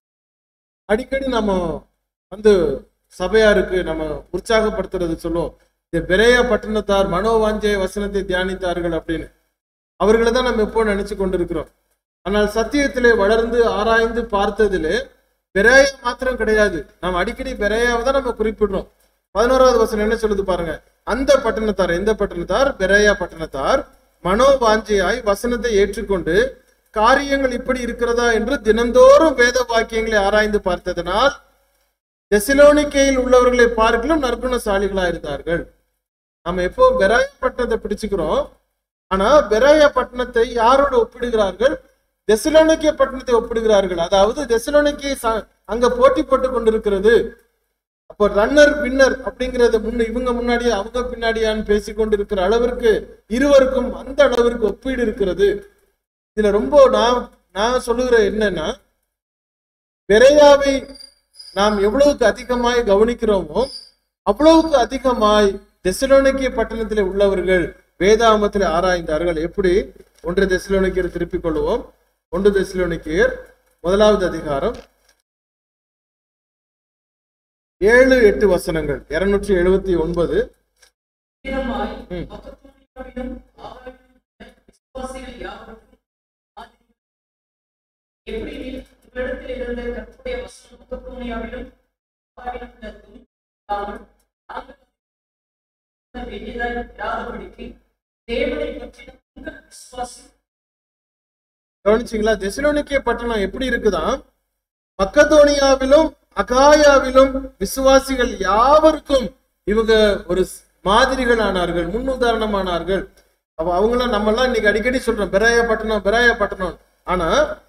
S3: அடிக்கடி நம்ம வந்து சபையாருக்கு நம்ம உற்சாகப்படுத்துறது சொல்லுவோம் இந்த பெரேயா பட்டணத்தார் மனோவாஞ்சை வசனத்தை தியானித்தார்கள் அப்படின்னு அவர்களை தான் நம்ம எப்போ நினைச்சு கொண்டிருக்கிறோம் ஆனால் சத்தியத்திலே வளர்ந்து ஆராய்ந்து பார்த்ததிலே பெரேயா மாத்திரம் கிடையாது நாம் அடிக்கடி பெரேயாவை தான் நம்ம குறிப்பிடுறோம் பதினோராவது வசனம் என்ன சொல்லுது பாருங்க அந்த பட்டணத்தார் எந்த பட்டணத்தார் பெரேயா பட்டணத்தார் மனோவாஞ்சையாய் வசனத்தை ஏற்றுக்கொண்டு காரியங்கள் இப்படி இருக்கிறதா என்று தினந்தோறும் வேத வாக்கியங்களை ஆராய்ந்து பார்த்ததனால் தெசலோனிக்கையில் உள்ளவர்களை பார்க்கலும் நற்குணசாலிகளா இருந்தார்கள் நம்ம எப்போ பெராய பட்டணத்தை பிடிச்சுக்கிறோம் ஆனா பெராய பட்டணத்தை யாரோடு ஒப்பிடுகிறார்கள் தெசலோனிக்கிய பட்டணத்தை ஒப்பிடுகிறார்கள் அதாவது தெசலோனிக்கை ச- அங்க போட்டி போட்டு கொண்டிருக்கிறது அப்போ ரன்னர் வின்னர் அப்படிங்கறத முன்ன இவங்க முன்னாடியே அவங்க பின்னாடியான்னு பேசிக் கொண்டிருக்கிற அளவிற்கு இருவருக்கும் அந்த அளவிற்கு ஒப்பீடு இருக்கிறது இதுல ரொம்ப நான் நான் சொல்லுகிற என்னன்னா பெரையாவை நாம் எவ்வளவுக்கு அதிகமாய் கவனிக்கிறோமோ அவ்வளவுக்கு அதிகமாய் தெசலோனிக்கிய பட்டணத்தில் உள்ளவர்கள் வேதாமத்தில் ஆராய்ந்தார்கள் எப்படி ஒன்று தெசலோனிக்கியர் திருப்பிக் கொள்வோம் ஒன்று தெசலோனிக்கியர் முதலாவது அதிகாரம் ஏழு எட்டு வசனங்கள் இருநூற்றி எழுபத்தி ஒன்பது
S2: விதமாய்
S3: ம்.
S2: மக்கத்தோனியாவிலும் ஆகாயத்திலும் விசுவாசிகள் யாவருக்கும் ஆதி- எப்படி நீர் உங்களிடத்தில் இருந்த கர்த்தருடைய வசனம் மக்கத்தோனியாவிலும் ஆகாயத்திலும் உள்ளதும் இல்லாமல் நாங்கள் அதை வேண்டியதாய் இராதபடிக்கு தேவனை பற்றின உங்கள் விசுவாசம்
S3: கவனிச்சிங்களா தெசலோனிக்கிய பட்டணம் எப்படி இருக்குதாம் மக்கதோனியாவிலும் அகாயாவிலும் விசுவாசிகள் யாவருக்கும் இவங்க ஒரு ஸ்- மாதிரிகள் ஆனார்கள் முன்னுதாரணமானார்கள் அப்ப அவங்களாம் நம்ம எல்லாம் இன்னைக்கு அடிக்கடி சொல்றோம் பெராயா பட்டணம் பெராயா பட்டணம் ஆனா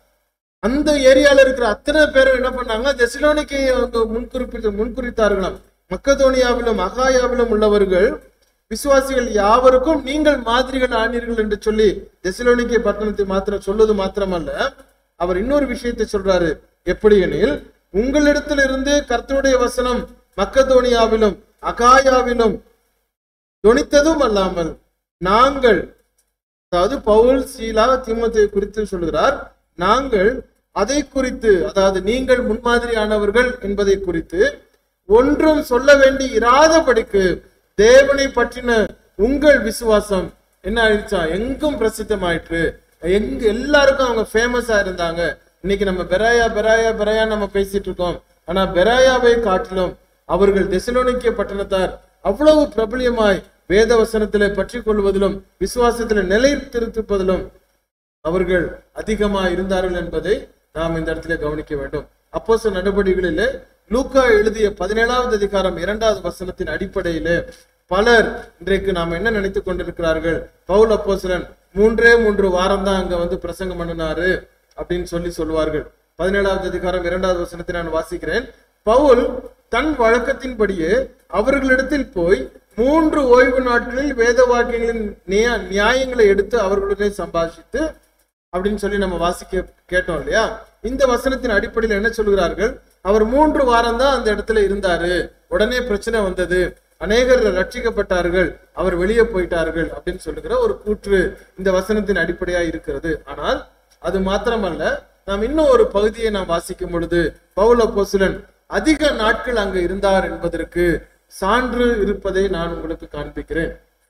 S3: அந்த ஏரியால இருக்கிற அத்தனை பேரும் என்ன பண்ணாங்க தெசலோனிக்கை அவங்க முன்குறிப்பிட்டு முன்குறித்தார்களாம் மக்கதோனியாவிலும் அகாயாவிலும் உள்ளவர்கள் விசுவாசிகள் யாவருக்கும் நீங்கள் மாதிரிகள் ஆனீர்கள் என்று சொல்லி தெசலோனிக்கை பட்டணத்தை மாத்திரம் சொல்வது மாத்திரமல்ல அவர் இன்னொரு விஷயத்தை சொல்றாரு எப்படி எனில் உங்களிடத்திலிருந்து கர்த்தருடைய வசனம் மக்கதோனியாவிலும் அகாயாவிலும் தொனித்ததும் அல்லாமல் நாங்கள் அதாவது பவுல் சீலா தீமோத்தேயு குறித்து சொல்கிறார் நாங்கள் அதை குறித்து அதாவது நீங்கள் முன்மாதிரியானவர்கள் என்பதை குறித்து ஒன்றும் சொல்ல வேண்டி இராதபடிக்கு தேவனை பற்றின உங்கள் விசுவாசம் என்ன ஆயிடுச்சா எங்கும் பிரசித்தமாயிற்று எங்க எல்லாருக்கும் அவங்க ஃபேமஸா இருந்தாங்க இன்னைக்கு நம்ம பெராயா பெராயா பெராயா நம்ம பேசிட்டு இருக்கோம் ஆனா பெராயாவை காட்டிலும் அவர்கள் தெசலோனிக்கிய பட்டணத்தார் அவ்வளவு பிரபலியமாய் வேத வசனத்திலே பற்றி கொள்வதிலும் விசுவாசத்திலே நிலைத்திருப்பதிலும் அவர்கள் அதிகமாக இருந்தார்கள் என்பதை நாம் இந்த இடத்துல கவனிக்க வேண்டும் அப்போஸ்தல நடவடிக்கைகளிலே லூக்கா எழுதிய பதினேழாவது அதிகாரம் இரண்டாவது வசனத்தின் அடிப்படையிலே பலர் இன்றைக்கு நாம் என்ன நினைத்துக் கொண்டிருக்கிறார்கள் பவுல் அப்போஸ்தலன் மூன்றே மூன்று வாரம் தான் அங்க வந்து பிரசங்கம் பண்ணினாரு அப்படின்னு சொல்லி சொல்லுவார்கள் பதினேழாவது அதிகாரம் இரண்டாவது வசனத்தை நான் வாசிக்கிறேன் பவுல் தன் வழக்கத்தின்படியே அவர்களிடத்தில் போய் மூன்று ஓய்வு நாட்களில் வேத வாக்கியங்களின் நியா- நியாயங்களை எடுத்து அவர்களுடனே சம்பாஷித்து அப்படின்னு சொல்லி நம்ம வாசிக்க கேட்டோம் இல்லையா இந்த வசனத்தின் அடிப்படையில் என்ன சொல்கிறார்கள் அவர் மூன்று வாரம் தான் அந்த இடத்துல இருந்தாரு உடனே பிரச்சனை வந்தது அநேகர் ரட்சிக்கப்பட்டார்கள் அவர் வெளியே போயிட்டார்கள் அப்படின்னு சொல்லுகிற ஒரு கூற்று இந்த வசனத்தின் அடிப்படையா இருக்கிறது ஆனால் அது மாத்திரமல்ல நாம் இன்னும் ஒரு பகுதியை நாம் வாசிக்கும் பொழுது பவுல் அப்போஸ்தலன் அதிக நாட்கள் அங்கு இருந்தார் என்பதற்கு சான்று இருப்பதை நான் உங்களுக்கு காண்பிக்கிறேன்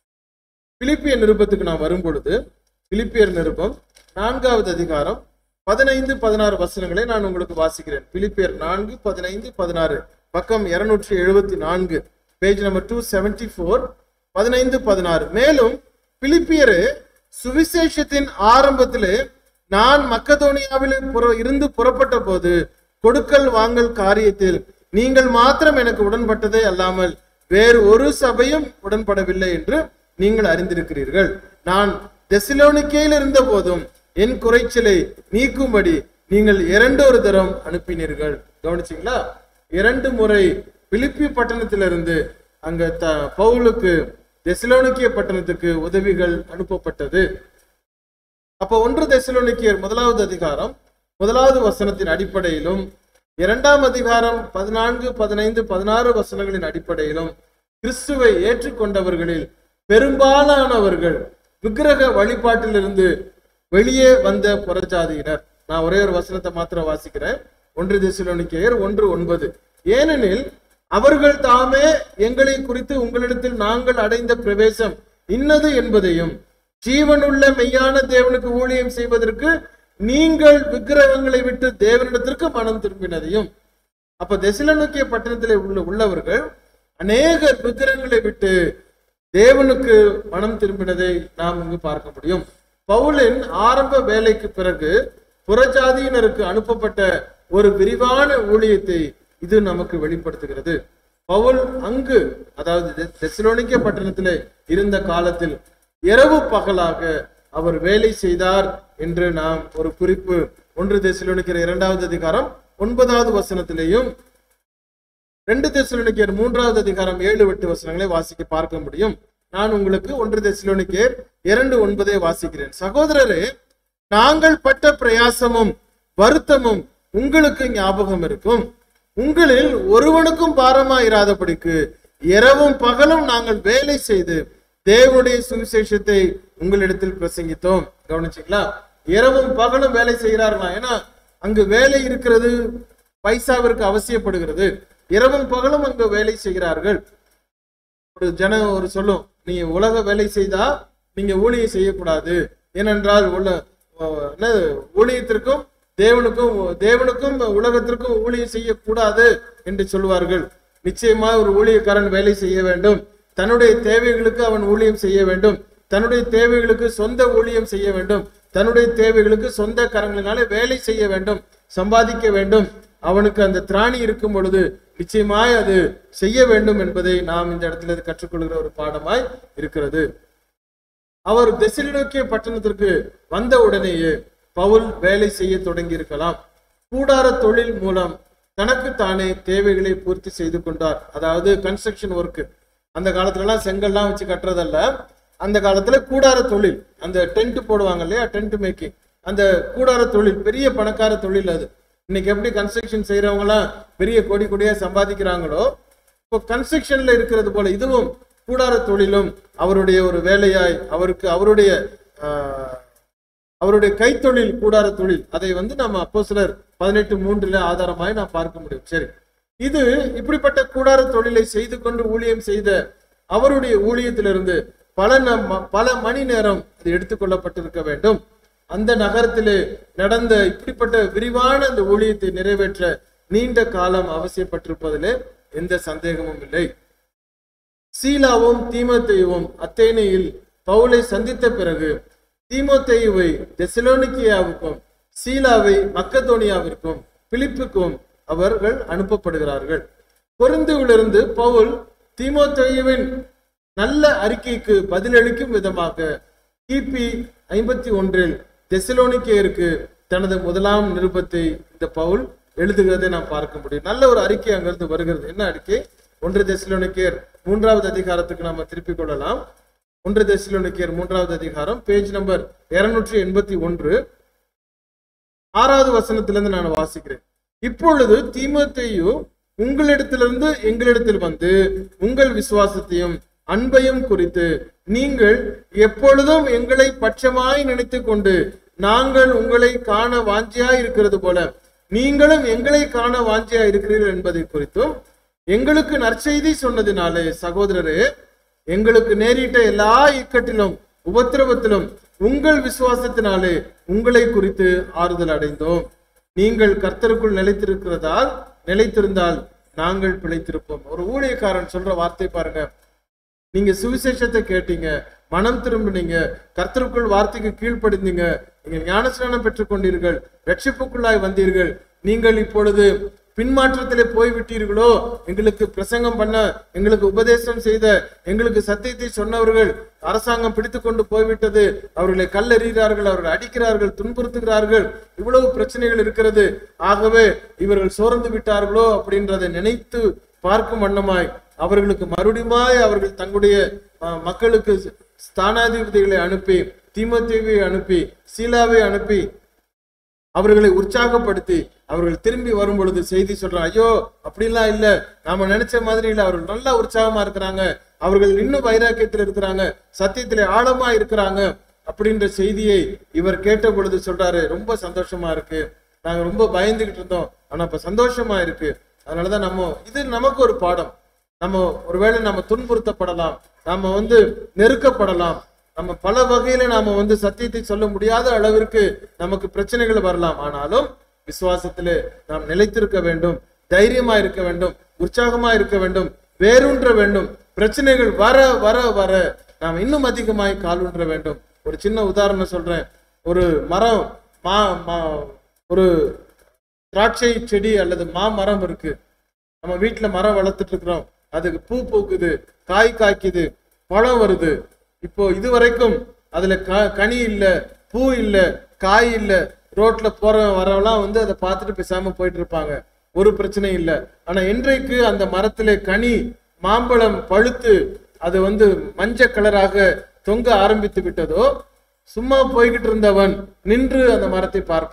S3: பிலிப்பிய நிருபத்துக்கு நான் வரும் பொழுது பிலிப்பியர் நிருபம் நான்காவது அதிகாரம் பதினைந்து பதினாறு வசனங்களை நான் உங்களுக்கு வாசிக்கிறேன் பிலிப்பியர் நான்கு பதினைந்து பதினாறு பக்கம் இருநூற்றி எழுபத்தி நான்கு page number two seventy four பதினைந்து பதினாறு மேலும் பிலிப்பியரு சுவிசேஷத்தின் ஆரம்பத்திலே நான் மக்கதோனியாவில் புற- இருந்து புறப்பட்ட போது கொடுக்கல் வாங்கல் காரியத்தில் நீங்கள் மாத்திரம் எனக்கு உடன்பட்டதே அல்லாமல் வேறு ஒரு சபையும் உடன்படவில்லை என்று நீங்கள் அறிந்திருக்கிறீர்கள் நான் தெசிலோனிக்கேயில் இருந்த போதும் என் குறைச்சலை நீக்கும்படி நீங்கள் இரண்டொரு தரம் அனுப்பினீர்கள் கவனிச்சிங்களா இரண்டு முறை பிலிப்பி பட்டணத்திலிருந்து அங்க த பவுலுக்கு தெசிலோனிக்கிய பட்டணத்துக்கு உதவிகள் அனுப்பப்பட்டது அப்ப ஒன்று தெசலோனிக்கியர் முதலாவது அதிகாரம் முதலாவது வசனத்தின் அடிப்படையிலும் இரண்டாம் அதிகாரம் பதினான்கு பதினைந்து பதினாறு வசனங்களின் அடிப்படையிலும் கிறிஸ்துவை ஏற்றுக்கொண்டவர்களில் பெரும்பாலானவர்கள் விக்கிரக வழிபாட்டிலிருந்து வெளியே வந்த புறஜாதியினர் நான் ஒரே ஒரு வசனத்தை மாத்திரம் வாசிக்கிறேன் ஒன்று தெசலோனிக்கேயர் ஒன்று ஒன்பது ஏனெனில் அவர்கள் தாமே எங்களை குறித்து உங்களிடத்தில் நாங்கள் அடைந்த பிரவேசம் இன்னது என்பதையும் ஜீவனுள்ள மெய்யான தேவனுக்கு ஊழியம் செய்வதற்கு நீங்கள் விக்கிரகங்களை விட்டு தேவனிடத்திற்கு மனம் திரும்பினதையும் அப்ப தெசிலனுக்கிய பட்டணத்திலே உள்ள உள்ளவர்கள் அநேக விக்கிரகங்களை விட்டு தேவனுக்கு மனம் திரும்பினதை நாம் இங்கு பார்க்க முடியும் பவுலின் ஆரம்ப வேலைக்கு பிறகு புறஜாதியினருக்கு அனுப்பப்பட்ட ஒரு விரிவான ஊழியத்தை இது நமக்கு வெளிப்படுத்துகிறது பவுல் அங்கு அதாவது தெ- தெசலோனிக்கே பட்டணத்திலே இருந்த காலத்தில் இரவு பகலாக அவர் வேலை செய்தார் என்று நாம் ஒரு குறிப்பு ஒன்று தெசலோனிக்கிற இரண்டாவது அதிகாரம் ஒன்பதாவது வசனத்திலேயும் ரெண்டு தெசலோனிக்கேர் மூன்றாவது அதிகாரம் ஏழு எட்டு வசனங்களை வாசிக்க பார்க்க முடியும் நான் உங்களுக்கு ஒன்று தெசலோனிக்கேர் இரண்டு ஒன்பதை வாசிக்கிறேன் சகோதரரே நாங்கள் பட்ட பிரயாசமும் வருத்தமும் உங்களுக்கு ஞாபகம் இருக்கும் உங்களில் ஒருவனுக்கும் பாரமாயிராதபடிக்கு இரவும் பகலும் நாங்கள் வேலை செய்து தேவனுடைய சுவிசேஷத்தை உங்களிடத்தில் பிரசங்கித்தோம் கவனிச்சிங்களா இரவும் பகலும் வேலை செய்கிறார்களா ஏன்னா அங்கு வேலை இருக்கிறது பைசாவிற்கு அவசியப்படுகிறது இரவும் பகலும் அங்கு வேலை செய்கிறார்கள் ஒரு ஜனம் ஒரு சொல்லும் நீங்க உலக வேலை செய்தா நீங்க ஊழியம் செய்யக்கூடாது ஏனென்றால் உள்ள அஹ், என்னது ஊழியத்திற்கும் தேவனுக்கும் தேவனுக்கும் உலகத்திற்கும் ஊழியம் செய்யக்கூடாது என்று சொல்வார்கள் நிச்சயமா ஒரு ஊழியக்காரன் வேலை செய்ய வேண்டும் தன்னுடைய தேவைகளுக்கு அவன் ஊழியம் செய்ய வேண்டும் தன்னுடைய தேவைகளுக்கு சொந்த ஊழியம் செய்ய வேண்டும் தன்னுடைய தேவைகளுக்கு சொந்த கரங்களினாலே வேலை செய்ய வேண்டும் சம்பாதிக்க வேண்டும் அவனுக்கு அந்த திராணி இருக்கும் பொழுது நிச்சயமாய் அது செய்ய வேண்டும் என்பதை நாம் இந்த இடத்துல கற்றுக்கொள்கிற ஒரு பாடமாய் இருக்கிறது அவர் தெசலோனிக்கே பட்டணத்திற்கு வந்த உடனேயே பவுல் வேலை செய்ய தொடங்கி இருக்கலாம் கூடார தொழில் மூலம் தனக்கு தானே தேவைகளை பூர்த்தி செய்து கொண்டார் அதாவது கன்ஸ்ட்ரக்ஷன் ஒர்க் அந்த காலத்துல எல்லாம் செங்கல்லாம் வச்சு கட்டுறதல்ல அந்த காலத்துல கூடார தொழில் அந்த டென்ட் போடுவாங்க இல்லையா டென்ட் மேக்கிங் அந்த கூடார தொழில் பெரிய பணக்கார தொழில் அது இன்னைக்கு எப்படி கன்ஸ்ட்ரக்ஷன் செய்யறவங்க எல்லாம் பெரிய கோடி கோடியா சம்பாதிக்கிறாங்களோ இப்போ கன்ஸ்ட்ரக்ஷன்ல இருக்கிறது போல இதுவும் கூடார தொழிலும் அவருடைய ஒரு வேலையாய் அவருக்கு அவருடைய ஆஹ், அவருடைய கைத்தொழில் கூடார தொழில் அதை வந்து நம்ம அப்போ சிலர் பதினெட்டு மூன்றுல ஆதாரமாய் நாம் பார்க்க முடியும் சரி இது இப்படிப்பட்ட கூடார தொழிலை செய்து கொண்டு ஊழியம் செய்த அவருடைய ஊழியத்திலிருந்து பல நம் பல மணி நேரம் அது எடுத்துக்கொள்ளப்பட்டிருக்க வேண்டும் அந்த நகரத்திலே நடந்த இப்படிப்பட்ட விரிவான அந்த ஊழியத்தை நிறைவேற்ற நீண்ட காலம் அவசியப்பட்டிருப்பதிலே எந்த சந்தேகமும் இல்லை சீலாவும் தீமோத்தேயுவும் அத்தேனையில் பவுலை சந்தித்த பிறகு தீமோத்தேயுவை தெசலோனிக்கியாவுக்கும் சீலாவை மக்கதோனியாவிற்கும் பிலிப்புக்கும் அவர்கள் அனுப்பப்படுகிறார்கள் கொரிந்துவிலிருந்து பவுல் தீமோத்தேயுவின் நல்ல அறிக்கைக்கு பதிலளிக்கும் விதமாக கிபி ஐம்பத்தி ஒன்றில் தெசலோனிக்கேயருக்கு தனது முதலாம் நிருபத்தை இந்த பவுல் எழுதுகிறதை நாம் பார்க்க முடியும் நல்ல ஒரு அறிக்கை அங்கிருந்து வருகிறது என்ன அறிக்கை ஒன்று தெசலோனிக்கேயர் மூன்றாவது அதிகாரத்துக்கு நாம திருப்பிக் கொள்ளலாம் ஒன்று தெசலோனிக்கேயர் மூன்றாவது அதிகாரம் பேஜ் நம்பர் இருநூற்றி எண்பத்தி ஒன்று ஆறாவது வசனத்திலிருந்து நான் வாசிக்கிறேன் இப்பொழுது தீமோத்தேயு உங்களிடத்திலிருந்து எங்களிடத்தில் வந்து உங்கள் விசுவாசத்தையும் அன்பையும் குறித்து நீங்கள் எப்பொழுதும் எங்களை பட்சமாய் நினைத்துக் கொண்டு நாங்கள் உங்களை காண வாஞ்சியாய் இருக்கிறது போல நீங்களும் எங்களை காண வாஞ்சியாய் இருக்கிறீர்கள் என்பதை குறித்தும் எங்களுக்கு நற்செய்தி சொன்னதினாலே சகோதரரே எங்களுக்கு நேரிட்ட எல்லா இக்கட்டிலும் உபத்திரவத்திலும் உங்கள் விசுவாசத்தினாலே உங்களை குறித்து ஆறுதல் அடைந்தோம் நீங்கள் கர்த்தருக்குள் நிலைத்திருக்கிறதால் நிலைத்திருந்தால் நாங்கள் பிழைத்திருப்போம் ஒரு ஊழியக்காரன் சொல்ற வார்த்தை பாருங்க நீங்க சுவிசேஷத்தை கேட்டீங்க மனம் திரும்பினீங்க கர்த்தருக்குள் வார்த்தைக்கு கீழ்ப்படிந்தீங்க நீங்க ஞானஸ்நானம் பெற்றுக்கொண்டீர்கள் ரட்சிப்புக்குள்ளாய் வந்தீர்கள் நீங்கள் இப்பொழுது பின்மாற்றத்திலே போய்விட்டீர்களோ எங்களுக்கு பிரசங்கம் பண்ண எங்களுக்கு உபதேசம் செய்த எங்களுக்கு சத்தியத்தை சொன்னவர்கள் அரசாங்கம் பிடித்து கொண்டு போய்விட்டது அவர்களை கல்லெறிகிறார்கள் அவர்கள் அடிக்கிறார்கள் துன்புறுத்துகிறார்கள் இவ்வளவு பிரச்சனைகள் இருக்கிறது ஆகவே இவர்கள் சோர்ந்து விட்டார்களோ அப்படின்றதை நினைத்து பார்க்கும் வண்ணமாய் அவர்களுக்கு மறுபடியுமாய் அவர்கள் தங்களுடைய அஹ், மக்களுக்கு ஸ்தானாதிபதிகளை அனுப்பி தீமத்தேவியை அனுப்பி சீலாவை அனுப்பி அவர்களை உற்சாகப்படுத்தி அவர்கள் திரும்பி வரும் பொழுது செய்தி சொல்றாங்க ஐயோ அப்படிலாம் இல்ல நாம நினைச்ச மாதிரி இல்ல அவர்கள் நல்லா உற்சாகமா இருக்கிறாங்க அவர்கள் இன்னும் வைராக்கியத்தில் இருக்கிறாங்க சத்தியத்திலே ஆழமா இருக்கிறாங்க அப்படின்ற செய்தியை இவர் கேட்ட பொழுது சொல்றாரு ரொம்ப சந்தோஷமா இருக்கு நாங்க ரொம்ப பயந்துகிட்டு இருந்தோம் ஆனா இப்ப சந்தோஷமா இருக்கு அதனாலதான் நம்ம இது நமக்கு ஒரு பாடம் நம்ம ஒருவேளை நம்ம துன்புறுத்தப்படலாம் நாம வந்து நெருக்கப்படலாம் நம்ம பல வகையில நாம வந்து சத்தியத்தை சொல்ல முடியாத அளவிற்கு நமக்கு பிரச்சனைகள் வரலாம் ஆனாலும் விசுவாசத்திலே நாம் நிலைத்திருக்க வேண்டும் தைரியமா இருக்க வேண்டும் உற்சாகமா இருக்க வேண்டும் வேரூன்ற வேண்டும் பிரச்சனைகள் வர வர வர நாம் இன்னும் அதிகமாய் காலூன்ற வேண்டும் ஒரு சின்ன உதாரணம் சொல்றேன் ஒரு மரம் மா மா- ஒரு திராட்சை செடி அல்லது மாமரம் இருக்கு நம்ம வீட்டுல மரம் வளர்த்துட்டு இருக்கிறோம் அதுக்கு பூ பூக்குது காய் காய்க்குது பழம் வருது இப்போ இது வரைக்கும் அதுல க- கனி இல்ல பூ இல்ல காய் இல்ல ரோட்ல போற வரவெல்லாம் வந்து அதை பார்த்துட்டு பேசாம போயிட்டு இருப்பாங்க ஒரு பிரச்சனை இல்ல ஆனா இன்றைக்கு அந்த மரத்திலே கனி மாம்பழம் பழுத்து அது வந்து மஞ்சள் கலராக தொங்க ஆரம்பித்து விட்டதோ சும்மா போய்கிட்டு இருந்தவன் நின்று அந்த மரத்தை பார்ப்பான்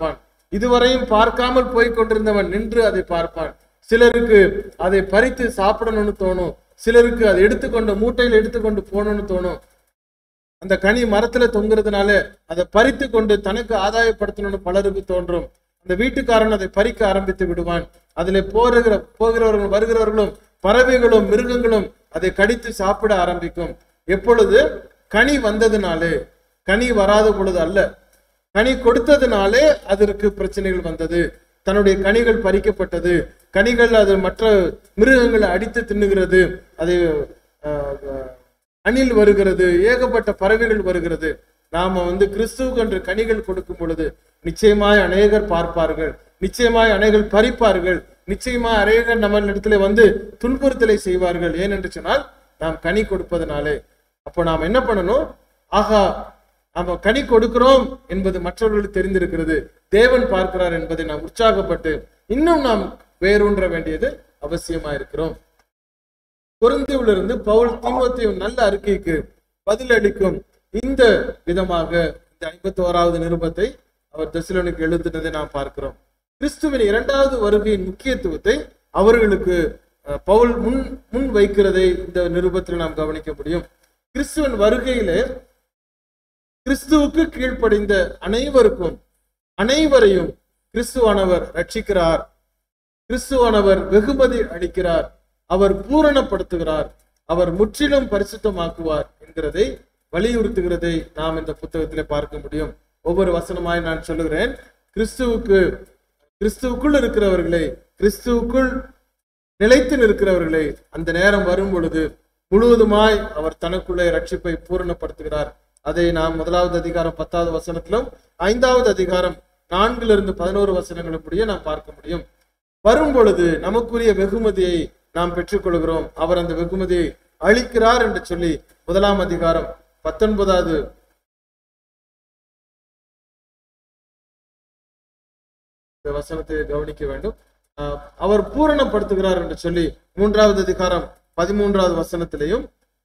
S3: இதுவரையும் பார்க்காமல் போய் கொண்டிருந்தவன் நின்று அதை பார்ப்பான் சிலருக்கு அதை பறித்து சாப்பிடணும்னு தோணும் சிலருக்கு அதை எடுத்துக்கொண்டு மூட்டையில் எடுத்துக்கொண்டு போகணும்னு தோணும் அந்த கனி மரத்துல தொங்குறதுனால அதை பறித்து கொண்டு தனக்கு ஆதாயப்படுத்தணும்னு பலருக்கு தோன்றும் அந்த வீட்டுக்காரன் அதை பறிக்க ஆரம்பித்து விடுவான் அதிலே போருகிற போகிறவர்களும் வருகிறவர்களும் பறவைகளும் மிருகங்களும் அதை கடித்து சாப்பிட ஆரம்பிக்கும் எப்பொழுது கனி வந்ததுனாலே கனி வராத பொழுது அல்ல கனி கொடுத்ததுனாலே அதற்கு பிரச்சனைகள் வந்தது தன்னுடைய கனிகள் பறிக்கப்பட்டது கனிகள் அது மற்ற மிருகங்களை அடித்து தின்னுகிறது அது ஆஹ், அணில் வருகிறது ஏகப்பட்ட பறவைகள் வருகிறது நாம வந்து கிறிஸ்துவுக்கு என்று கனிகள் கொடுக்கும் பொழுது நிச்சயமாய் அநேகர் பார்ப்பார்கள் நிச்சயமாய் அநேகர் பறிப்பார்கள் நிச்சயமாய் அநேகர் நம்ம இடத்துல வந்து துன்புறுத்தலை செய்வார்கள் ஏனென்று சொன்னால் நாம் கனி கொடுப்பதனாலே அப்போ நாம் என்ன பண்ணணும் ஆகா நாம கனி கொடுக்கிறோம் என்பது மற்றவர்களுக்கு தெரிந்திருக்கிறது தேவன் பார்க்கிறார் என்பதை நாம் உற்சாகப்பட்டு இன்னும் நாம் வேரூன்ற வேண்டியது அவசியமா இருக்கிறோம் பொருந்தியிலிருந்து பவுல் தீமோத்தேயு நல்ல அறிக்கைக்கு பதிலளிக்கும் இந்த விதமாக இந்த ஐம்பத்தி ஓராவது நிருபத்தை அவர் தெசலோனிக்கு எழுதினதை நாம் பார்க்கிறோம் கிறிஸ்துவின் இரண்டாவது வருகையின் முக்கியத்துவத்தை அவர்களுக்கு அஹ், பவுல் முன் முன் வைக்கிறதை இந்த நிருபத்தில் நாம் கவனிக்க முடியும் கிறிஸ்துவின் வருகையிலே கிறிஸ்துவுக்கு கீழ்ப்படிந்த அனைவருக்கும் அனைவரையும் கிறிஸ்துவானவர் ரட்சிக்கிறார் கிறிஸ்துவானவர் வெகுமதி அளிக்கிறார் அவர் பூரணப்படுத்துகிறார் அவர் முற்றிலும் பரிசுத்தமாக்குவார் என்கிறதை வலியுறுத்துகிறதை நாம் இந்த புத்தகத்திலே பார்க்க முடியும் ஒவ்வொரு வசனமாய் நான் சொல்லுகிறேன் கிறிஸ்துவுக்கு கிறிஸ்துவுக்குள் இருக்கிறவர்களை கிறிஸ்துவுக்குள் நிலைத்து நிற்கிறவர்களை அந்த நேரம் வரும் பொழுது முழுவதுமாய் அவர் தனக்குள்ளே ரட்சிப்பை பூரணப்படுத்துகிறார் அதை நாம் முதலாவது அதிகாரம் பத்தாவது வசனத்திலும் ஐந்தாவது அதிகாரம் நான்கிலிருந்து பதினோரு வசனங்களுக்குரிய நாம் பார்க்க முடியும் வரும் பொழுது நமக்குரிய வெகுமதியை நாம் பெற்றுக்கொள்கிறோம் அவர் அந்த வெகுமதியை அளிக்கிறார் என்று சொல்லி முதலாம் அதிகாரம் பத்தொன்பதாவது இந்த வசனத்தை கவனிக்க வேண்டும் ஆஹ் அவர் பூரணப்படுத்துகிறார் என்று சொல்லி மூன்றாவது அதிகாரம் பதிமூன்றாவது வசனத்திலையும்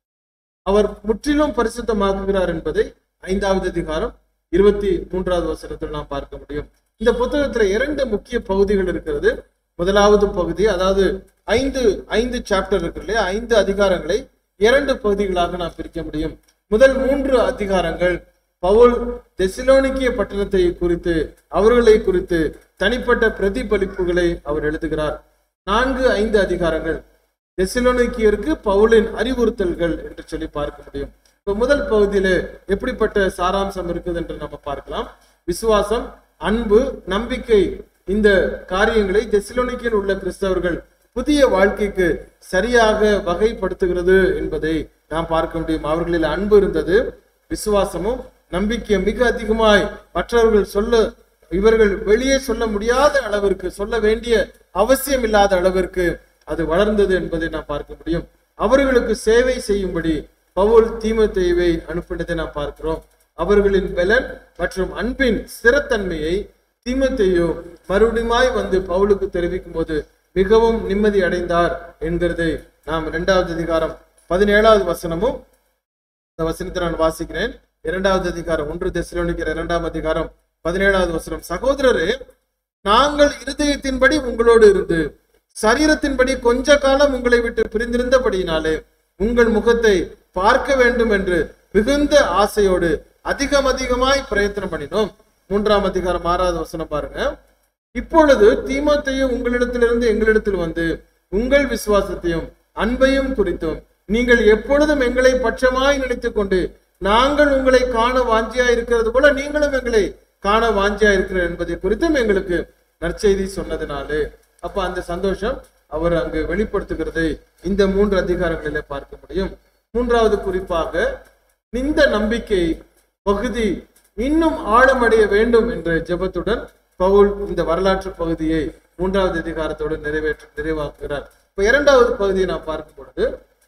S3: அவர் முற்றிலும் பரிசுத்தமாக்குகிறார் என்பதை ஐந்தாவது அதிகாரம் இருபத்தி மூன்றாவது வசனத்தில் நாம் பார்க்க முடியும் இந்த புத்தகத்துல இரண்டு முக்கிய பகுதிகள் இருக்கிறது முதலாவது பகுதி அதாவது ஐந்து ஐந்து சாப்டர் இருக்கு இல்லையா ஐந்து அதிகாரங்களை இரண்டு பகுதிகளாக நாம் பிரிக்க முடியும் முதல் மூன்று அதிகாரங்கள் பவுல் தெசிலோனிக்கிய பட்டணத்தை குறித்து அவர்களை குறித்து தனிப்பட்ட பிரதிபலிப்புகளை அவர் எழுதுகிறார் நான்கு ஐந்து அதிகாரங்கள் தெசிலோனிக்கியருக்கு பவுலின் அறிவுறுத்தல்கள் என்று சொல்லி பார்க்க முடியும் இப்ப முதல் பகுதியில எப்படிப்பட்ட சாராம்சம் இருக்குது என்று நம்ம பார்க்கலாம் விசுவாசம் அன்பு நம்பிக்கை இந்த காரியங்களை தெசிலோனிக்கியில் உள்ள கிறிஸ்தவர்கள் புதிய வாழ்க்கைக்கு சரியாக வகைப்படுத்துகிறது என்பதை நாம் பார்க்க முடியும் அவர்களில் அன்பு இருந்தது விசுவாசமும் நம்பிக்கை மிக அதிகமாய் மற்றவர்கள் சொல்ல இவர்கள் வெளியே சொல்ல முடியாத அளவிற்கு சொல்ல வேண்டிய அவசியம் இல்லாத அளவிற்கு அது வளர்ந்தது என்பதை நாம் பார்க்க முடியும் அவர்களுக்கு சேவை செய்யும்படி பவுல் தீமத்தேவை அனுப்பினதை நாம் பார்க்கிறோம் அவர்களின் பலன் மற்றும் அன்பின் ஸ்திரத்தன்மையை தீமத்தேயோ மறுபடியுமாய் வந்து பவுலுக்கு தெரிவிக்கும் போது மிகவும் நிம்மதி அடைந்தார் என்கிறதை நாம் இரண்டாவது அதிகாரம் பதினேழாவது வசனமும் இந்த வசனத்தை நான் வாசிக்கிறேன் இரண்டாவது அதிகாரம் ஒன்று தெசலோனிக்கிற இரண்டாம் அதிகாரம் பதினேழாவது வசனம் சகோதரரே நாங்கள் இருதயத்தின்படி உங்களோடு இருந்து சரீரத்தின்படி கொஞ்ச காலம் உங்களை விட்டு பிரிந்திருந்தபடியினாலே உங்கள் முகத்தை பார்க்க வேண்டும் என்று மிகுந்த ஆசையோடு அதிகம் அதிகமாய் பிரயத்தனம் பண்ணினோம் மூன்றாம் அதிகாரம் ஆறாவது வசனம் பாருங்க இப்பொழுது தீமோத்தேயு உங்களிடத்திலிருந்து எங்களிடத்தில் வந்து உங்கள் விசுவாசத்தையும் அன்பையும் குறித்தும் நீங்கள் எப்பொழுதும் எங்களை பட்சமாய் நினைத்துக் கொண்டு நாங்கள் உங்களை காண வாஞ்சியா இருக்கிறது போல நீங்களும் எங்களை காண வாஞ்சியா இருக்கிற என்பதை குறித்தும் எங்களுக்கு நற்செய்தி சொன்னதுனாலே அப்ப அந்த சந்தோஷம் அவர் அங்கு வெளிப்படுத்துகிறதை இந்த மூன்று அதிகாரங்களிலே பார்க்க முடியும் மூன்றாவது குறிப்பாக இந்த நம்பிக்கை பகுதி இன்னும் ஆழமடைய வேண்டும் என்ற ஜெபத்துடன் பவுல் இந்த வரலாற்று பகுதியை மூன்றாவது அதிகாரத்தோடு நிறைவேற்ற நிறைவாக்குகிறார் இப்ப இரண்டாவது பகுதியை நாம் பார்க்கும் பொழுது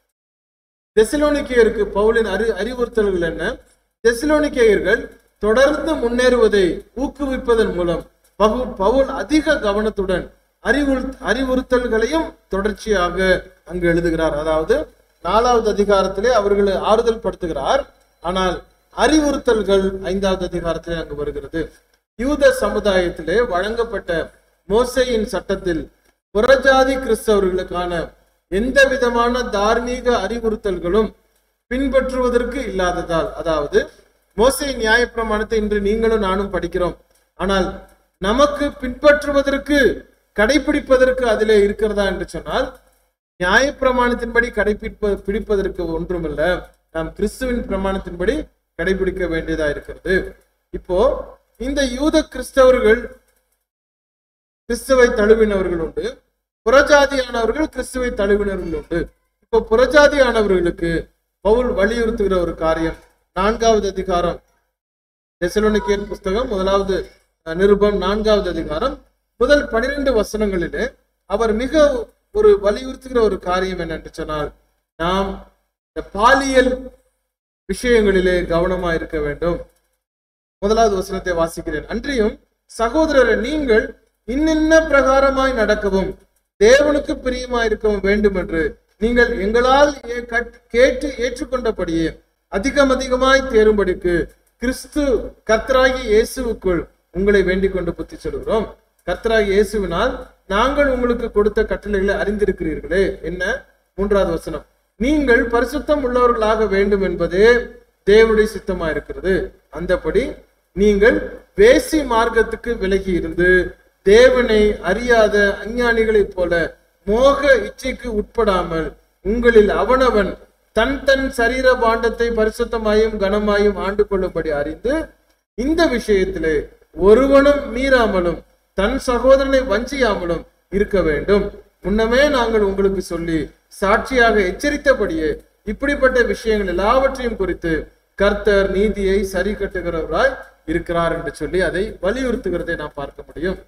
S3: தெசலோனிக்கேயருக்கு பவுலின் அறி அறிவுறுத்தல்கள் என்ன தெசலோனிக்கேயர்கள் தொடர்ந்து முன்னேறுவதை ஊக்குவிப்பதன் மூலம் பகு பவுல் அதிக கவனத்துடன் அறிவுறு அறிவுறுத்தல்களையும் தொடர்ச்சியாக அங்கு எழுதுகிறார் அதாவது நாலாவது அதிகாரத்திலே அவர்களை ஆறுதல் படுத்துகிறார் ஆனால் அறிவுறுத்தல்கள் ஐந்தாவது அதிகாரத்திலே அங்கு வருகிறது யூத சமுதாயத்திலே வழங்கப்பட்ட மோசையின் சட்டத்தில் புறஜாதி கிறிஸ்தவர்களுக்கான எந்த விதமான தார்மீக அறிவுறுத்தல்களும் பின்பற்றுவதற்கு இல்லாததால் அதாவது மோசை நியாயப்பிரமாணத்தை இன்று நீங்களும் நானும் படிக்கிறோம் ஆனால் நமக்கு பின்பற்றுவதற்கு கடைபிடிப்பதற்கு அதிலே இருக்கிறதா என்று சொன்னால் நியாயப்பிரமாணத்தின்படி கடைபிடிப்ப பிடிப்பதற்கு ஒன்றுமில்ல நாம் கிறிஸ்துவின் பிரமாணத்தின்படி கடைபிடிக்க வேண்டியதா இருக்கிறது இப்போ இந்த யூத கிறிஸ்தவர்கள் கிறிஸ்துவை தழுவினவர்கள் உண்டு புறஜாதியானவர்கள் கிறிஸ்துவை தழுவினவர்கள் உண்டு இப்போ புறஜாதியானவர்களுக்கு பவுல் வலியுறுத்துகிற ஒரு காரியம் நான்காவது அதிகாரம் தெசலோனிக்கேயர் புஸ்தகம் முதலாவது அஹ், நிருபம் நான்காவது அதிகாரம் முதல் பனிரெண்டு வசனங்களிலே அவர் மிக ஒரு வலியுறுத்துகிற ஒரு காரியம் என்னென்று சொன்னால் நாம் இந்த பாலியல் விஷயங்களிலே கவனமா இருக்க வேண்டும் முதலாவது வசனத்தை வாசிக்கிறேன் அன்றியும் சகோதரரை நீங்கள் இன்னின்ன பிரகாரமாய் நடக்கவும் தேவனுக்கு பிரியமாய் இருக்கவும் வேண்டும் என்று நீங்கள் எங்களால் ஏ- கட்- கேட்டு ஏற்றுக்கொண்டபடியே அதிகம் அதிகமாய் தேரும்படிக்கு கிறிஸ்து கர்த்தராகி இயேசுவுக்குள் உங்களை வேண்டிக் கொண்டு புத்தி சொல்கிறோம் கர்த்தராகி இயேசுவினால் நாங்கள் உங்களுக்கு கொடுத்த கட்டளைகளை அறிந்திருக்கிறீர்களே என்ன மூன்றாவது வசனம் நீங்கள் பரிசுத்தம் உள்ளவர்களாக வேண்டும் என்பதே தேவனுடைய சித்தமா இருக்கிறது அந்தபடி நீங்கள் வேசி மார்க்கத்துக்கு விலகி இருந்து தேவனை அறியாத அஞ்ஞானிகளைப் போல மோக இச்சைக்கு உட்படாமல் உங்களில் அவனவன் தன் தன் சரீர பாண்டத்தை பரிசுத்தமாயும் கனமாயும் ஆண்டு கொள்ளும்படி அறிந்து இந்த விஷயத்திலே ஒருவனும் மீறாமலும் தன் சகோதரனை வஞ்சியாமலும் இருக்க வேண்டும் முன்னமே நாங்கள் உங்களுக்கு சொல்லி சாட்சியாக எச்சரித்தபடியே இப்படிப்பட்ட விஷயங்கள் எல்லாவற்றையும் குறித்து கர்த்தர் நீதியை சரி கட்டுகிறவராய் இருக்கிறார் என்று சொல்லி அதை வலியுறுத்துகிறதை நாம் பார்க்க முடியும்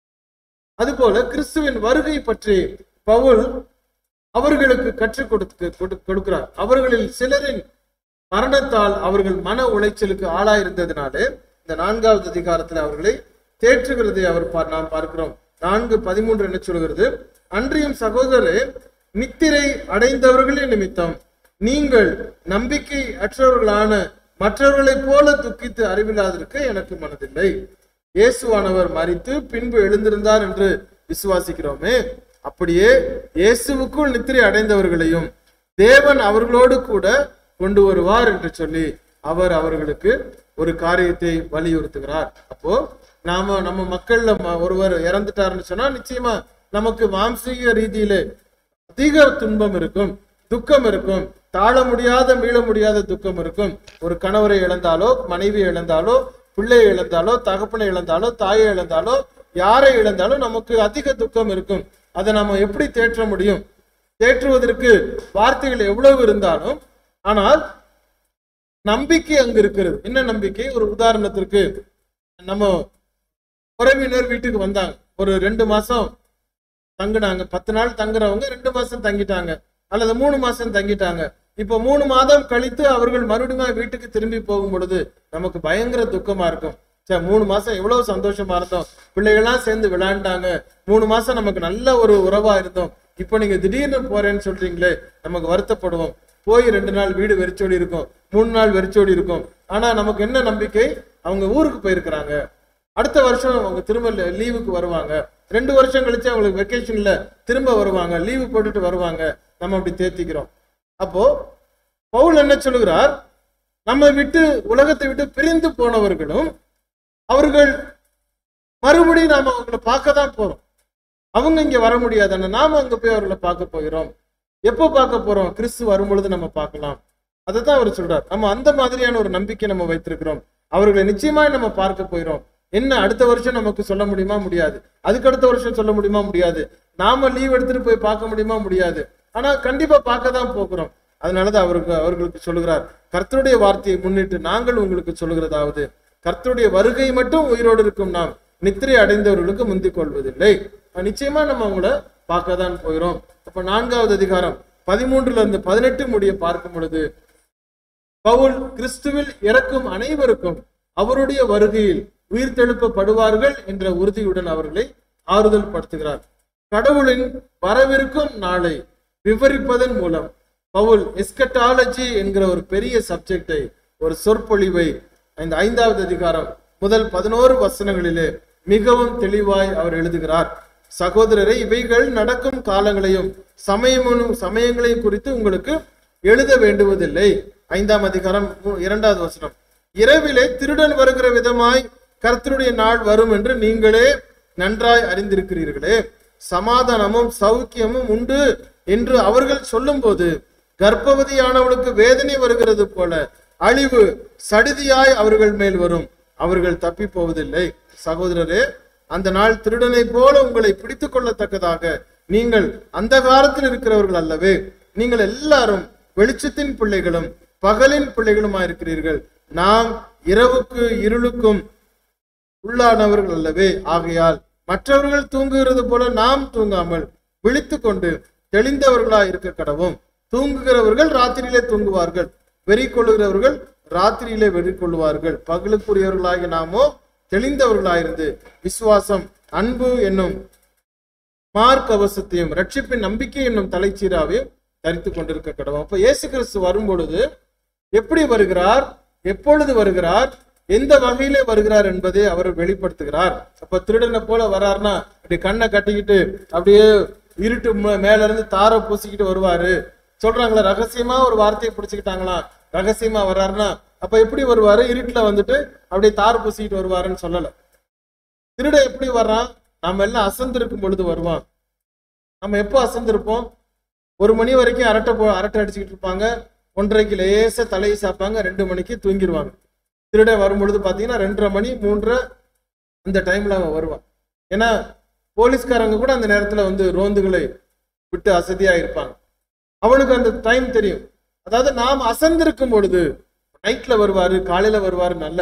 S3: அதுபோல கிறிஸ்துவின் வருகை பற்றி பவுல் அவர்களுக்கு கற்றுக் கொடுத்து கொடு- கொடுக்கிறார் அவர்களில் சிலரின் மரணத்தால் அவர்கள் மன உளைச்சலுக்கு ஆளாயிருந்ததினாலே இந்த நான்காவது அதிகாரத்தில் அவர்களை தேற்றுகிறதை அவர் பா- நாம் பார்க்கிறோம் நான்கு பதிமூன்று என்ன சொல்கிறது அன்றியும் சகோதரரே நித்திரை அடைந்தவர்களின் நிமித்தம் நீங்கள் நம்பிக்கை அற்றவர்களான மற்றவர்களைப் போல துக்கித்து அறிவில்லாதிருக்க எனக்கு மனதில்லை இயேசுவானவர் மரித்து பின்பு எழுந்திருந்தார் என்று விசுவாசிக்கிறோமே அப்படியே இயேசுவுக்குள் நித்திரை அடைந்தவர்களையும் தேவன் அவர்களோடு கூட கொண்டு வருவார் என்று சொல்லி அவர் அவர்களுக்கு ஒரு காரியத்தை வலியுறுத்துகிறார் அப்போ நாம நம்ம மக்கள்ல ம- ஒருவர் இறந்துட்டாருன்னு சொன்னா நிச்சயமா நமக்கு மாம்சீக ரீதியிலே அதிக துன்பம் இருக்கும் துக்கம் இருக்கும் தாழ முடியாத மீள முடியாத துக்கம் இருக்கும் ஒரு கணவரை இழந்தாலோ மனைவி இழந்தாலோ பிள்ளையை இழந்தாலோ தகப்பனை இழந்தாலோ தாயை இழந்தாலோ யாரை இழந்தாலும் நமக்கு அதிக துக்கம் இருக்கும் அதை நம்ம எப்படி தேற்ற முடியும் தேற்றுவதற்கு வார்த்தைகள் எவ்வளவு இருந்தாலும் ஆனால் நம்பிக்கை அங்கு இருக்கிறது என்ன நம்பிக்கை ஒரு உதாரணத்திற்கு நம்ம உறவினர் வீட்டுக்கு வந்தாங்க ஒரு ரெண்டு மாசம் தங்குனாங்க பத்து நாள் தங்குறவங்க ரெண்டு மாசம் தங்கிட்டாங்க அல்லது மூணு மாசம் தங்கிட்டாங்க இப்போ மூணு மாதம் கழித்து அவர்கள் மறுபடியும் வீட்டுக்கு திரும்பி போகும் பொழுது நமக்கு பயங்கர துக்கமா இருக்கும் சே மூணு மாசம் எவ்வளவு சந்தோஷமா இருந்தோம் பிள்ளைகள்லாம் சேர்ந்து விளையாண்டாங்க மூணு மாசம் நமக்கு நல்ல ஒரு உறவா இருந்தோம் இப்போ நீங்க திடீர்னு போறேன்னு சொல்றீங்களே நமக்கு வருத்தப்படுவோம் போய் ரெண்டு நாள் வீடு வெறிச்சோடி இருக்கும் மூணு நாள் வெறிச்சோடி இருக்கும் ஆனா நமக்கு என்ன நம்பிக்கை அவங்க ஊருக்கு போயிருக்கிறாங்க அடுத்த வருஷம் அவங்க திரும்ப லீவுக்கு வருவாங்க ரெண்டு வருஷம் கழிச்சு அவங்களுக்கு வெக்கேஷன்ல திரும்ப வருவாங்க லீவு போட்டுட்டு வருவாங்க நம்ம அப்படி தேத்திக்கிறோம் அப்போ பவுல் என்ன சொல்லுகிறார் நம்ம விட்டு உலகத்தை விட்டு பிரிந்து போனவர்களும் அவர்கள் மறுபடியும் நாம அவங்களை பார்க்க தான் போறோம் அவங்க இங்க வர முடியாது ஆனா நாம அங்க போய் அவர்களை பார்க்க போகிறோம் எப்போ பார்க்க போறோம் கிறிஸ்து வரும்பொழுது நம்ம பார்க்கலாம் அதை தான் அவர் சொல்றார் நம்ம அந்த மாதிரியான ஒரு நம்பிக்கை நம்ம வைத்திருக்கிறோம் அவர்களை நிச்சயமாய் நம்ம பார்க்க போகிறோம் என்ன அடுத்த வருஷம் நமக்கு சொல்ல முடியுமா முடியாது அதுக்கு அடுத்த வருஷம் சொல்ல முடியுமா முடியாது நாம லீவ் எடுத்துட்டு போய் பார்க்க முடியுமா முடியாது ஆனா கண்டிப்பா பார்க்க தான் போகிறோம் அதனாலதான் அவருக்கு அவர்களுக்கு சொல்லுகிறார் கர்த்தருடைய வார்த்தையை முன்னிட்டு நாங்கள் உங்களுக்கு சொல்லுகிறதாவது கர்த்தருடைய வருகை மட்டும் உயிரோடு இருக்கும் நாம் நித்திரை அடைந்தவர்களுக்கு முந்திக் கொள்வதில்லை அஹ் நிச்சயமா நம்ம அவங்கள பார்க்க தான் போகிறோம் அப்ப நான்காவது அதிகாரம் பதிமூன்றுல இருந்து பதினெட்டு முடிய பார்க்கும் பொழுது பவுல் கிறிஸ்துவில் இறக்கும் அனைவருக்கும் அவருடைய வருகையில் உயிர்த்தெழுப்பப்படுவார்கள் என்ற உறுதியுடன் அவர்களை ஆறுதல் படுத்துகிறார் கடவுளின் வரவிருக்கும் நாளை விவரிப்பதன் மூலம் பவுல் எஸ்கட்டாலஜி என்கிற ஒரு பெரிய சப்ஜெக்டை ஒரு சொற்பொழிவை இந்த ஐந்தாவது அதிகாரம் முதல் பதினோரு வசனங்களிலே மிகவும் தெளிவாய் அவர் எழுதுகிறார் சகோதரரை இவைகள் நடக்கும் காலங்களையும் சமயமும் சமயங்களையும் குறித்து உங்களுக்கு எழுத வேண்டுவதில்லை ஐந்தாம் அதிகாரம் மூ- இரண்டாவது வசனம் இரவிலே திருடன் வருகிற விதமாய் கர்த்தருடைய நாள் வரும் என்று நீங்களே நன்றாய் அறிந்திருக்கிறீர்களே சமாதானமும் சௌக்கியமும் உண்டு என்று அவர்கள் சொல்லும்போது கர்ப்பவதியானவளுக்கு வேதனை வருகிறது போல அழிவு சடிதியாய் அவர்கள் மேல் வரும் அவர்கள் தப்பி போவதில்லை சகோதரரே அந்த நாள் திருடனை போல உங்களை பிடித்துக் கொள்ளத்தக்கதாக நீங்கள் அந்த காலத்தில் இருக்கிறவர்கள் அல்லவே நீங்கள் எல்லாரும் வெளிச்சத்தின் பிள்ளைகளும் பகலின் பிள்ளைகளுமா இருக்கிறீர்கள் நாம் இரவுக்கு இருளுக்கும் உள்ளானவர்கள் அல்லவே ஆகையால் மற்றவர்கள் தூங்குகிறது போல நாம் தூங்காமல் விழித்துக் கொண்டு தெளிந்தவர்களாய் இருக்க கடவும் தூங்குகிறவர்கள் ராத்திரியிலே தூங்குவார்கள் வெறி கொள்ளுகிறவர்கள் ராத்திரியிலே வெறி கொள்ளுவார்கள் பகலுக்குரியவர்களாகி நாமோ தெளிந்தவர்களாயிருந்து விசுவாசம் அன்பு என்னும் மார்க்கவசத்தையும் ரட்சிப்பின் நம்பிக்கை என்னும் தலைச்சீராவையும் தரித்துக் கொண்டிருக்க கடவும் அப்ப இயேசு கிறிஸ்து வரும் பொழுது எப்படி வருகிறார் எப்பொழுது வருகிறார் எந்த வகையிலே வருகிறார் என்பதை அவர் வெளிப்படுத்துகிறார் அப்ப திருடனை போல வராருன்னா இப்படி கண்ணை கட்டிக்கிட்டு அப்படியே இருட்டு ம- மேல இருந்து தாரை பூசிக்கிட்டு வருவாரு சொல்றாங்களா ரகசியமா ஒரு வார்த்தையை பிடிச்சுக்கிட்டாங்களாம் ரகசியமா வர்றாருன்னா அப்ப எப்படி வருவாரு இருட்டுல வந்துட்டு அப்படியே தார் பூசிக்கிட்டு வருவாருன்னு சொல்லல திருட எப்படி வர்றான் நாம எல்லாம் அசந்திருக்கும் பொழுது வருவான் நம்ம எப்போ அசந்திருப்போம் ஒரு மணி வரைக்கும் அரட்டை போ அரட்டை அடிச்சுக்கிட்டு இருப்பாங்க ஒன்றரைக்கு லேசா தலையை சாப்பாங்க ரெண்டு மணிக்கு தூங்கிடுவாங்க திருடன் வரும்பொழுது பார்த்தீங்கன்னா ரெண்டரை மணி மூன்றரை அந்த டைம்ல அவன் வருவான் ஏன்னா போலீஸ்காரங்க கூட அந்த நேரத்துல வந்து ரோந்துகளை விட்டு அசதியா இருப்பாங்க அவனுக்கு அந்த டைம் தெரியும் அதாவது நாம் அசந்திருக்கும் பொழுது நைட்ல வருவாரு காலையில வருவாரு நல்ல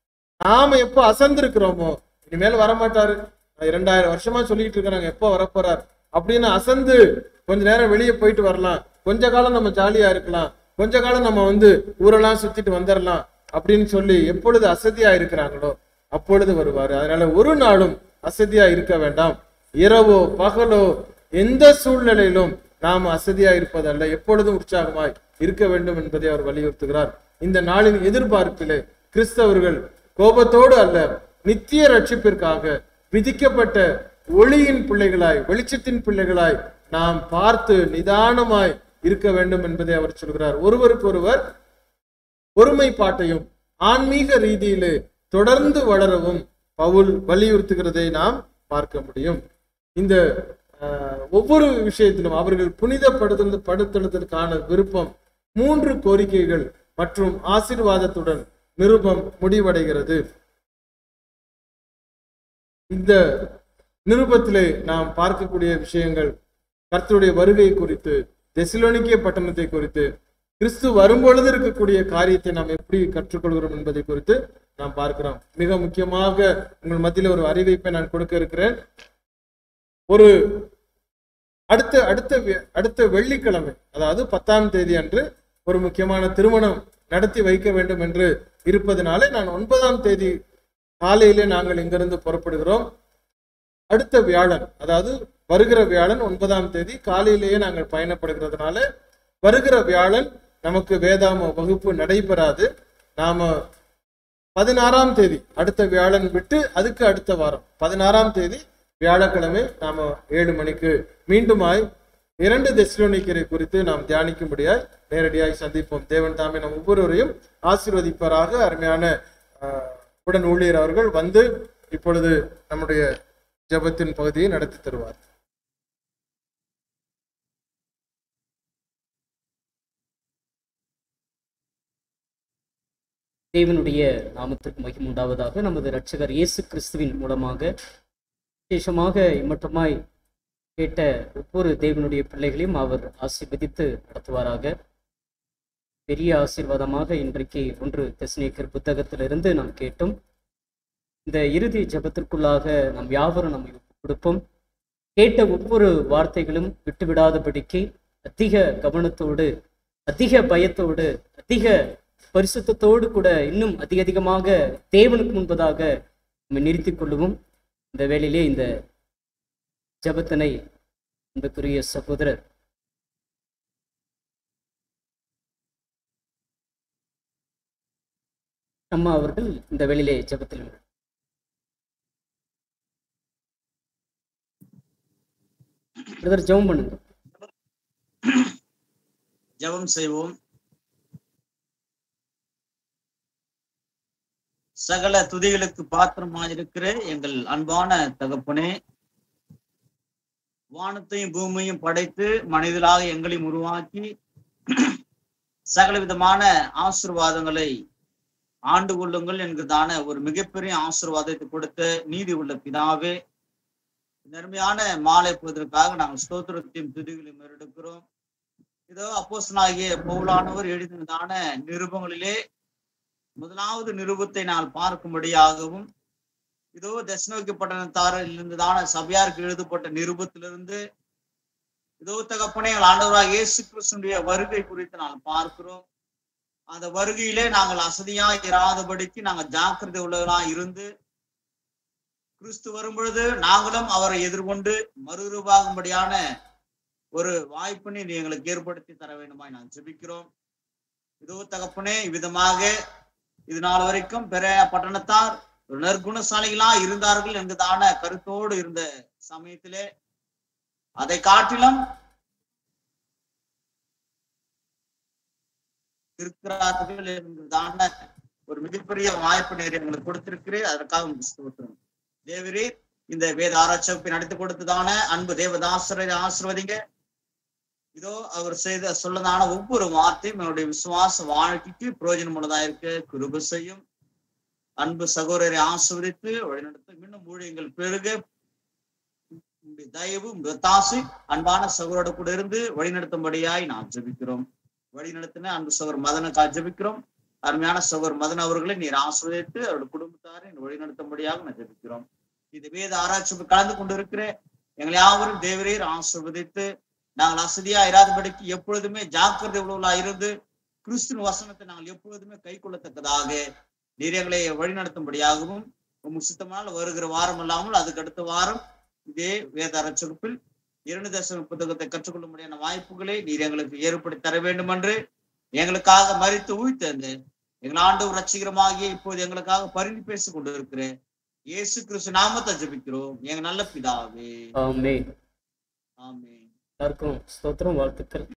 S3: நாம எப்போ அசந்திருக்கிறோமோ இனிமேல் வரமாட்டாரு நான் இரண்டாயிரம் வருஷமா சொல்லிட்டு இருக்கிறாங்க எப்போ வரப்போறார் அப்படின்னு அசந்து கொஞ்ச நேரம் வெளியே போயிட்டு வரலாம் கொஞ்ச காலம் நம்ம ஜாலியா இருக்கலாம் கொஞ்ச காலம் நம்ம வந்து ஊரெல்லாம் சுத்திட்டு வந்துடலாம் அப்படின்னு சொல்லி எப்பொழுது அசதியா இருக்கிறாங்களோ அப்பொழுது வருவாரு அதனால ஒரு நாளும் அசதியா இருக்க வேண்டாம் இரவோ பகலோ எந்த சூழ்நிலையிலும் நாம் அசதியா இருப்பதல்ல எப்பொழுதும் உற்சாகமாய் இருக்க வேண்டும் என்பதை அவர் வலியுறுத்துகிறார் இந்த நாளின் எதிர்பார்ப்பிலே கிறிஸ்தவர்கள் கோபத்தோடு அல்ல நித்திய ரட்சிப்பிற்காக விதிக்கப்பட்ட ஒளியின் பிள்ளைகளாய் வெளிச்சத்தின் பிள்ளைகளாய் நாம் பார்த்து நிதானமாய் இருக்க வேண்டும் என்பதை அவர் சொல்கிறார் ஒருவருக்கொருவர் ஒருமைப்பாட்டையும் ஆன்மீக ரீதியிலே தொடர்ந்து வளரவும் பவுல் வலியுறுத்துகிறதை நாம் பார்க்க முடியும் இந்த ஆஹ், ஒவ்வொரு விஷயத்திலும் அவர்கள் புனிதப்படுத்த படுத்துவதற்கான விருப்பம் மூன்று கோரிக்கைகள் மற்றும் ஆசீர்வாதத்துடன் நிருபம் முடிவடைகிறது இந்த நிருபத்திலே நாம் பார்க்கக்கூடிய விஷயங்கள் கர்த்தருடைய வருகை குறித்து தெசிலோனிக்கிய பட்டணத்தை குறித்து கிறிஸ்து வரும்பொழுது இருக்கக்கூடிய காரியத்தை நாம் எப்படி கற்றுக்கொள்கிறோம் என்பதை குறித்து நாம் பார்க்கிறோம் மிக முக்கியமாக உங்கள் மத்தியில் ஒரு அறிவிப்பை நான் கொடுக்க இருக்கிறேன் ஒரு அடுத்த அடுத்த வெ- அடுத்த வெள்ளிக்கிழமை அதாவது பத்தாம் தேதி அன்று ஒரு முக்கியமான திருமணம் நடத்தி வைக்க வேண்டும் என்று இருப்பதனாலே நான் ஒன்பதாம் தேதி காலையிலே நாங்கள் இங்கிருந்து புறப்படுகிறோம் அடுத்த வியாழன் அதாவது வருகிற வியாழன் ஒன்பதாம் தேதி காலையிலேயே நாங்கள் பயணப்படுகிறதுனால வருகிற வியாழன் நமக்கு வேதாம வகுப்பு நடைபெறாது நாம பதினாறாம் தேதி அடுத்த வியாழன் விட்டு அதுக்கு அடுத்த வாரம் பதினாறாம் தேதி வியாழக்கிழமை நாம ஏழு மணிக்கு மீண்டுமாய் இரண்டு தெஸ்லோனிக்கரை குறித்து நாம் தியானிக்கும்படியாய் நேரடியாய் சந்திப்போம் தேவன் தாமே நம் ஒவ்வொருவரையும் ஆசீர்வதிப்பராக அருமையான ஆஹ், உடன் ஊழியர் அவர்கள் வந்து இப்பொழுது நம்முடைய ஜெபத்தின் பகுதியை நடத்தி தருவார்
S2: தேவனுடைய நாமத்திற்கு மகிமை உண்டாவதாக நமது இரட்சகர் இயேசு கிறிஸ்துவின் மூலமாக விசேஷமாக இம்மட்டமாய் கேட்ட ஒவ்வொரு தேவனுடைய பிள்ளைகளையும் அவர் ஆசீர்வதித்து நடத்துவாராக பெரிய ஆசீர்வாதமாக இன்றைக்கு ஒன்று தெசனேக்கர் புத்தகத்திலிருந்து நாம் கேட்டோம் இந்த இறுதி ஜெபத்திற்குள்ளாக நாம் யாவரும் நம்மை ஒப்புக் கொடுப்போம் கேட்ட ஒவ்வொரு வார்த்தைகளும் விட்டுவிடாதபடிக்கு அதிக கவனத்தோடு அதிக பயத்தோடு அதிக பரிசுத்தத்தோடு கூட இன்னும் அதிக அதிகமாக தேவனுக்கு முன்பதாக நம்ம நிறுத்திக் கொள்ளுவோம் இந்த வேளையிலே இந்த ஜெபத்தினை அன்புக்குரிய சகோதரர் அம்மா அவர்கள் இந்த வேளையிலே ஜெபத்தில் பிரதர் ஜெபம் பண்ணுங்க
S5: ஜெபம் செய்வோம் சகல துதிகளுக்கு பாத்திரமாயிருக்கிற எங்கள் அன்பான தகப்பனே வானத்தையும் பூமியையும் படைத்து மனிதர்களாக எங்களையும் உருவாக்கி சகல விதமான ஆசிர்வாதங்களை ஆண்டு கொள்ளுங்கள் என்கிறதான ஒரு மிகப்பெரிய ஆசீர்வாதத்தை கொடுத்த நீதி உள்ள பிதாவே நன்மையான மாலை போவதற்காக நாங்கள் ஸ்தோத்திரத்தையும் துதிகளையும் எடுக்கிறோம் இதோ அப்போஸ்தலனாகிய பவுலானவர் எழுதினதான நிருபங்களிலே முதலாவது நிருபத்தை நான் பார்க்கும்படியாகவும் இதோ தசனோக்கி பட்டணத்தாரில் இருந்ததான சபையாருக்கு எழுதப்பட்ட நிருபத்திலிருந்து இதோ தகப்பனே எங்கள் ஆண்டவராக இயேசு கிறிஸ்துடைய வருகை குறித்து நான் பார்க்கிறோம் அந்த வருகையிலே நாங்கள் அசதியா இராதபடிக்கு நாங்கள் ஜாக்கிரதை உள்ளவர்களா இருந்து கிறிஸ்து வரும் பொழுது நாங்களும் அவரை எதிர்கொண்டு மறுரூபாகும்படியான ஒரு வாய்ப்பினை நீ எங்களுக்கு ஏற்படுத்தி தர வேண்டுமாய் நான் ஜெபிக்கிறோம் இதோ தகப்பனே இவ்விதமாக இது நாள் வரைக்கும் பிற பட்டணத்தார் ஒரு நற்குணசாலிகளா இருந்தார்கள் என்பதான கருத்தோடு இருந்த சமயத்திலே அதை காட்டிலும் இருக்கிறார்கள் என்பதான ஒரு மிகப்பெரிய வாய்ப்பு நேர் எங்களுக்கு கொடுத்திருக்கிறேன் அதற்காக உங்களுக்கு ஸ்தோத்திரம் தேவரே இந்த வேத ஆராய்ச்சி வகுப்பை நடத்தி கொடுத்ததான அன்பு தேவதாசரை ஆசிர்வதிங்க இதோ அவர் செய்த சொல்லதான ஒவ்வொரு வார்த்தையும் என்னுடைய விசுவாச வாழ்க்கைக்கு பிரயோஜனம் உள்ளதா இருக்க கிருப செய்யும் அன்பு சகோதரரை ஆசிர்வதித்து வழிநடத்த இன்னும் ஊழியங்கள் பெருக உம்முடைய தயவு தாசி அன்பான சகோதரோட கூட இருந்து வழிநடத்தும்படியாய் நாம் ஜெபிக்கிறோம் வழி நடத்தின அன்பு சகோதர் மதனுக்காக ஜெபிக்கிறோம் அருமையான சகோதர் மதன் அவர்களை நீர் ஆசிர்வதித்து அவருடைய குடும்பத்தாரை வழி நடத்தும்படியாக நான் ஜெபிக்கிறோம் இது வேத ஆராய்ச்சி கலந்து கொண்டிருக்கிற எங்களை யாவரும் தேவரீர் ஆசிர்வதித்து நாங்கள் அசதியா இராதபடிக்கு எப்பொழுதுமே ஜாக்கிரதை உள்ளவர்களா இருந்து கிறிஸ்துவ வசனத்தை நாங்கள் எப்பொழுதுமே கை கொள்ளத்தக்கதாக நீர் எங்களை வழிநடத்தும்படியாகவும் உங்க சுத்தமான வருகிற வாரம் இல்லாமல் அதுக்கு அடுத்த வாரம் இதே வேத அரசகுப்பில் இரண்டு தசம புத்தகத்தை கற்றுக்கொள்ளும்படியான வாய்ப்புகளை நீர் எங்களுக்கு ஏற்படுத்தி தர வேண்டும் என்று எங்களுக்காக மறித்து உயிர்த்தந்து எங்கள் ஆண்டு ரட்சிகரமாகிய இப்போது எங்களுக்காக பரிந்து பேசிக் கொண்டிருக்கிற இயேசு கிறிஸ்து நாமத்தை ஜெபிக்கிறோம் எங்க நல்ல பிதாவே
S2: ஆமே
S5: ஆமே
S2: எல்லாருக்கும் ஸ்தோத்திரம் வாழ்த்துக்கள்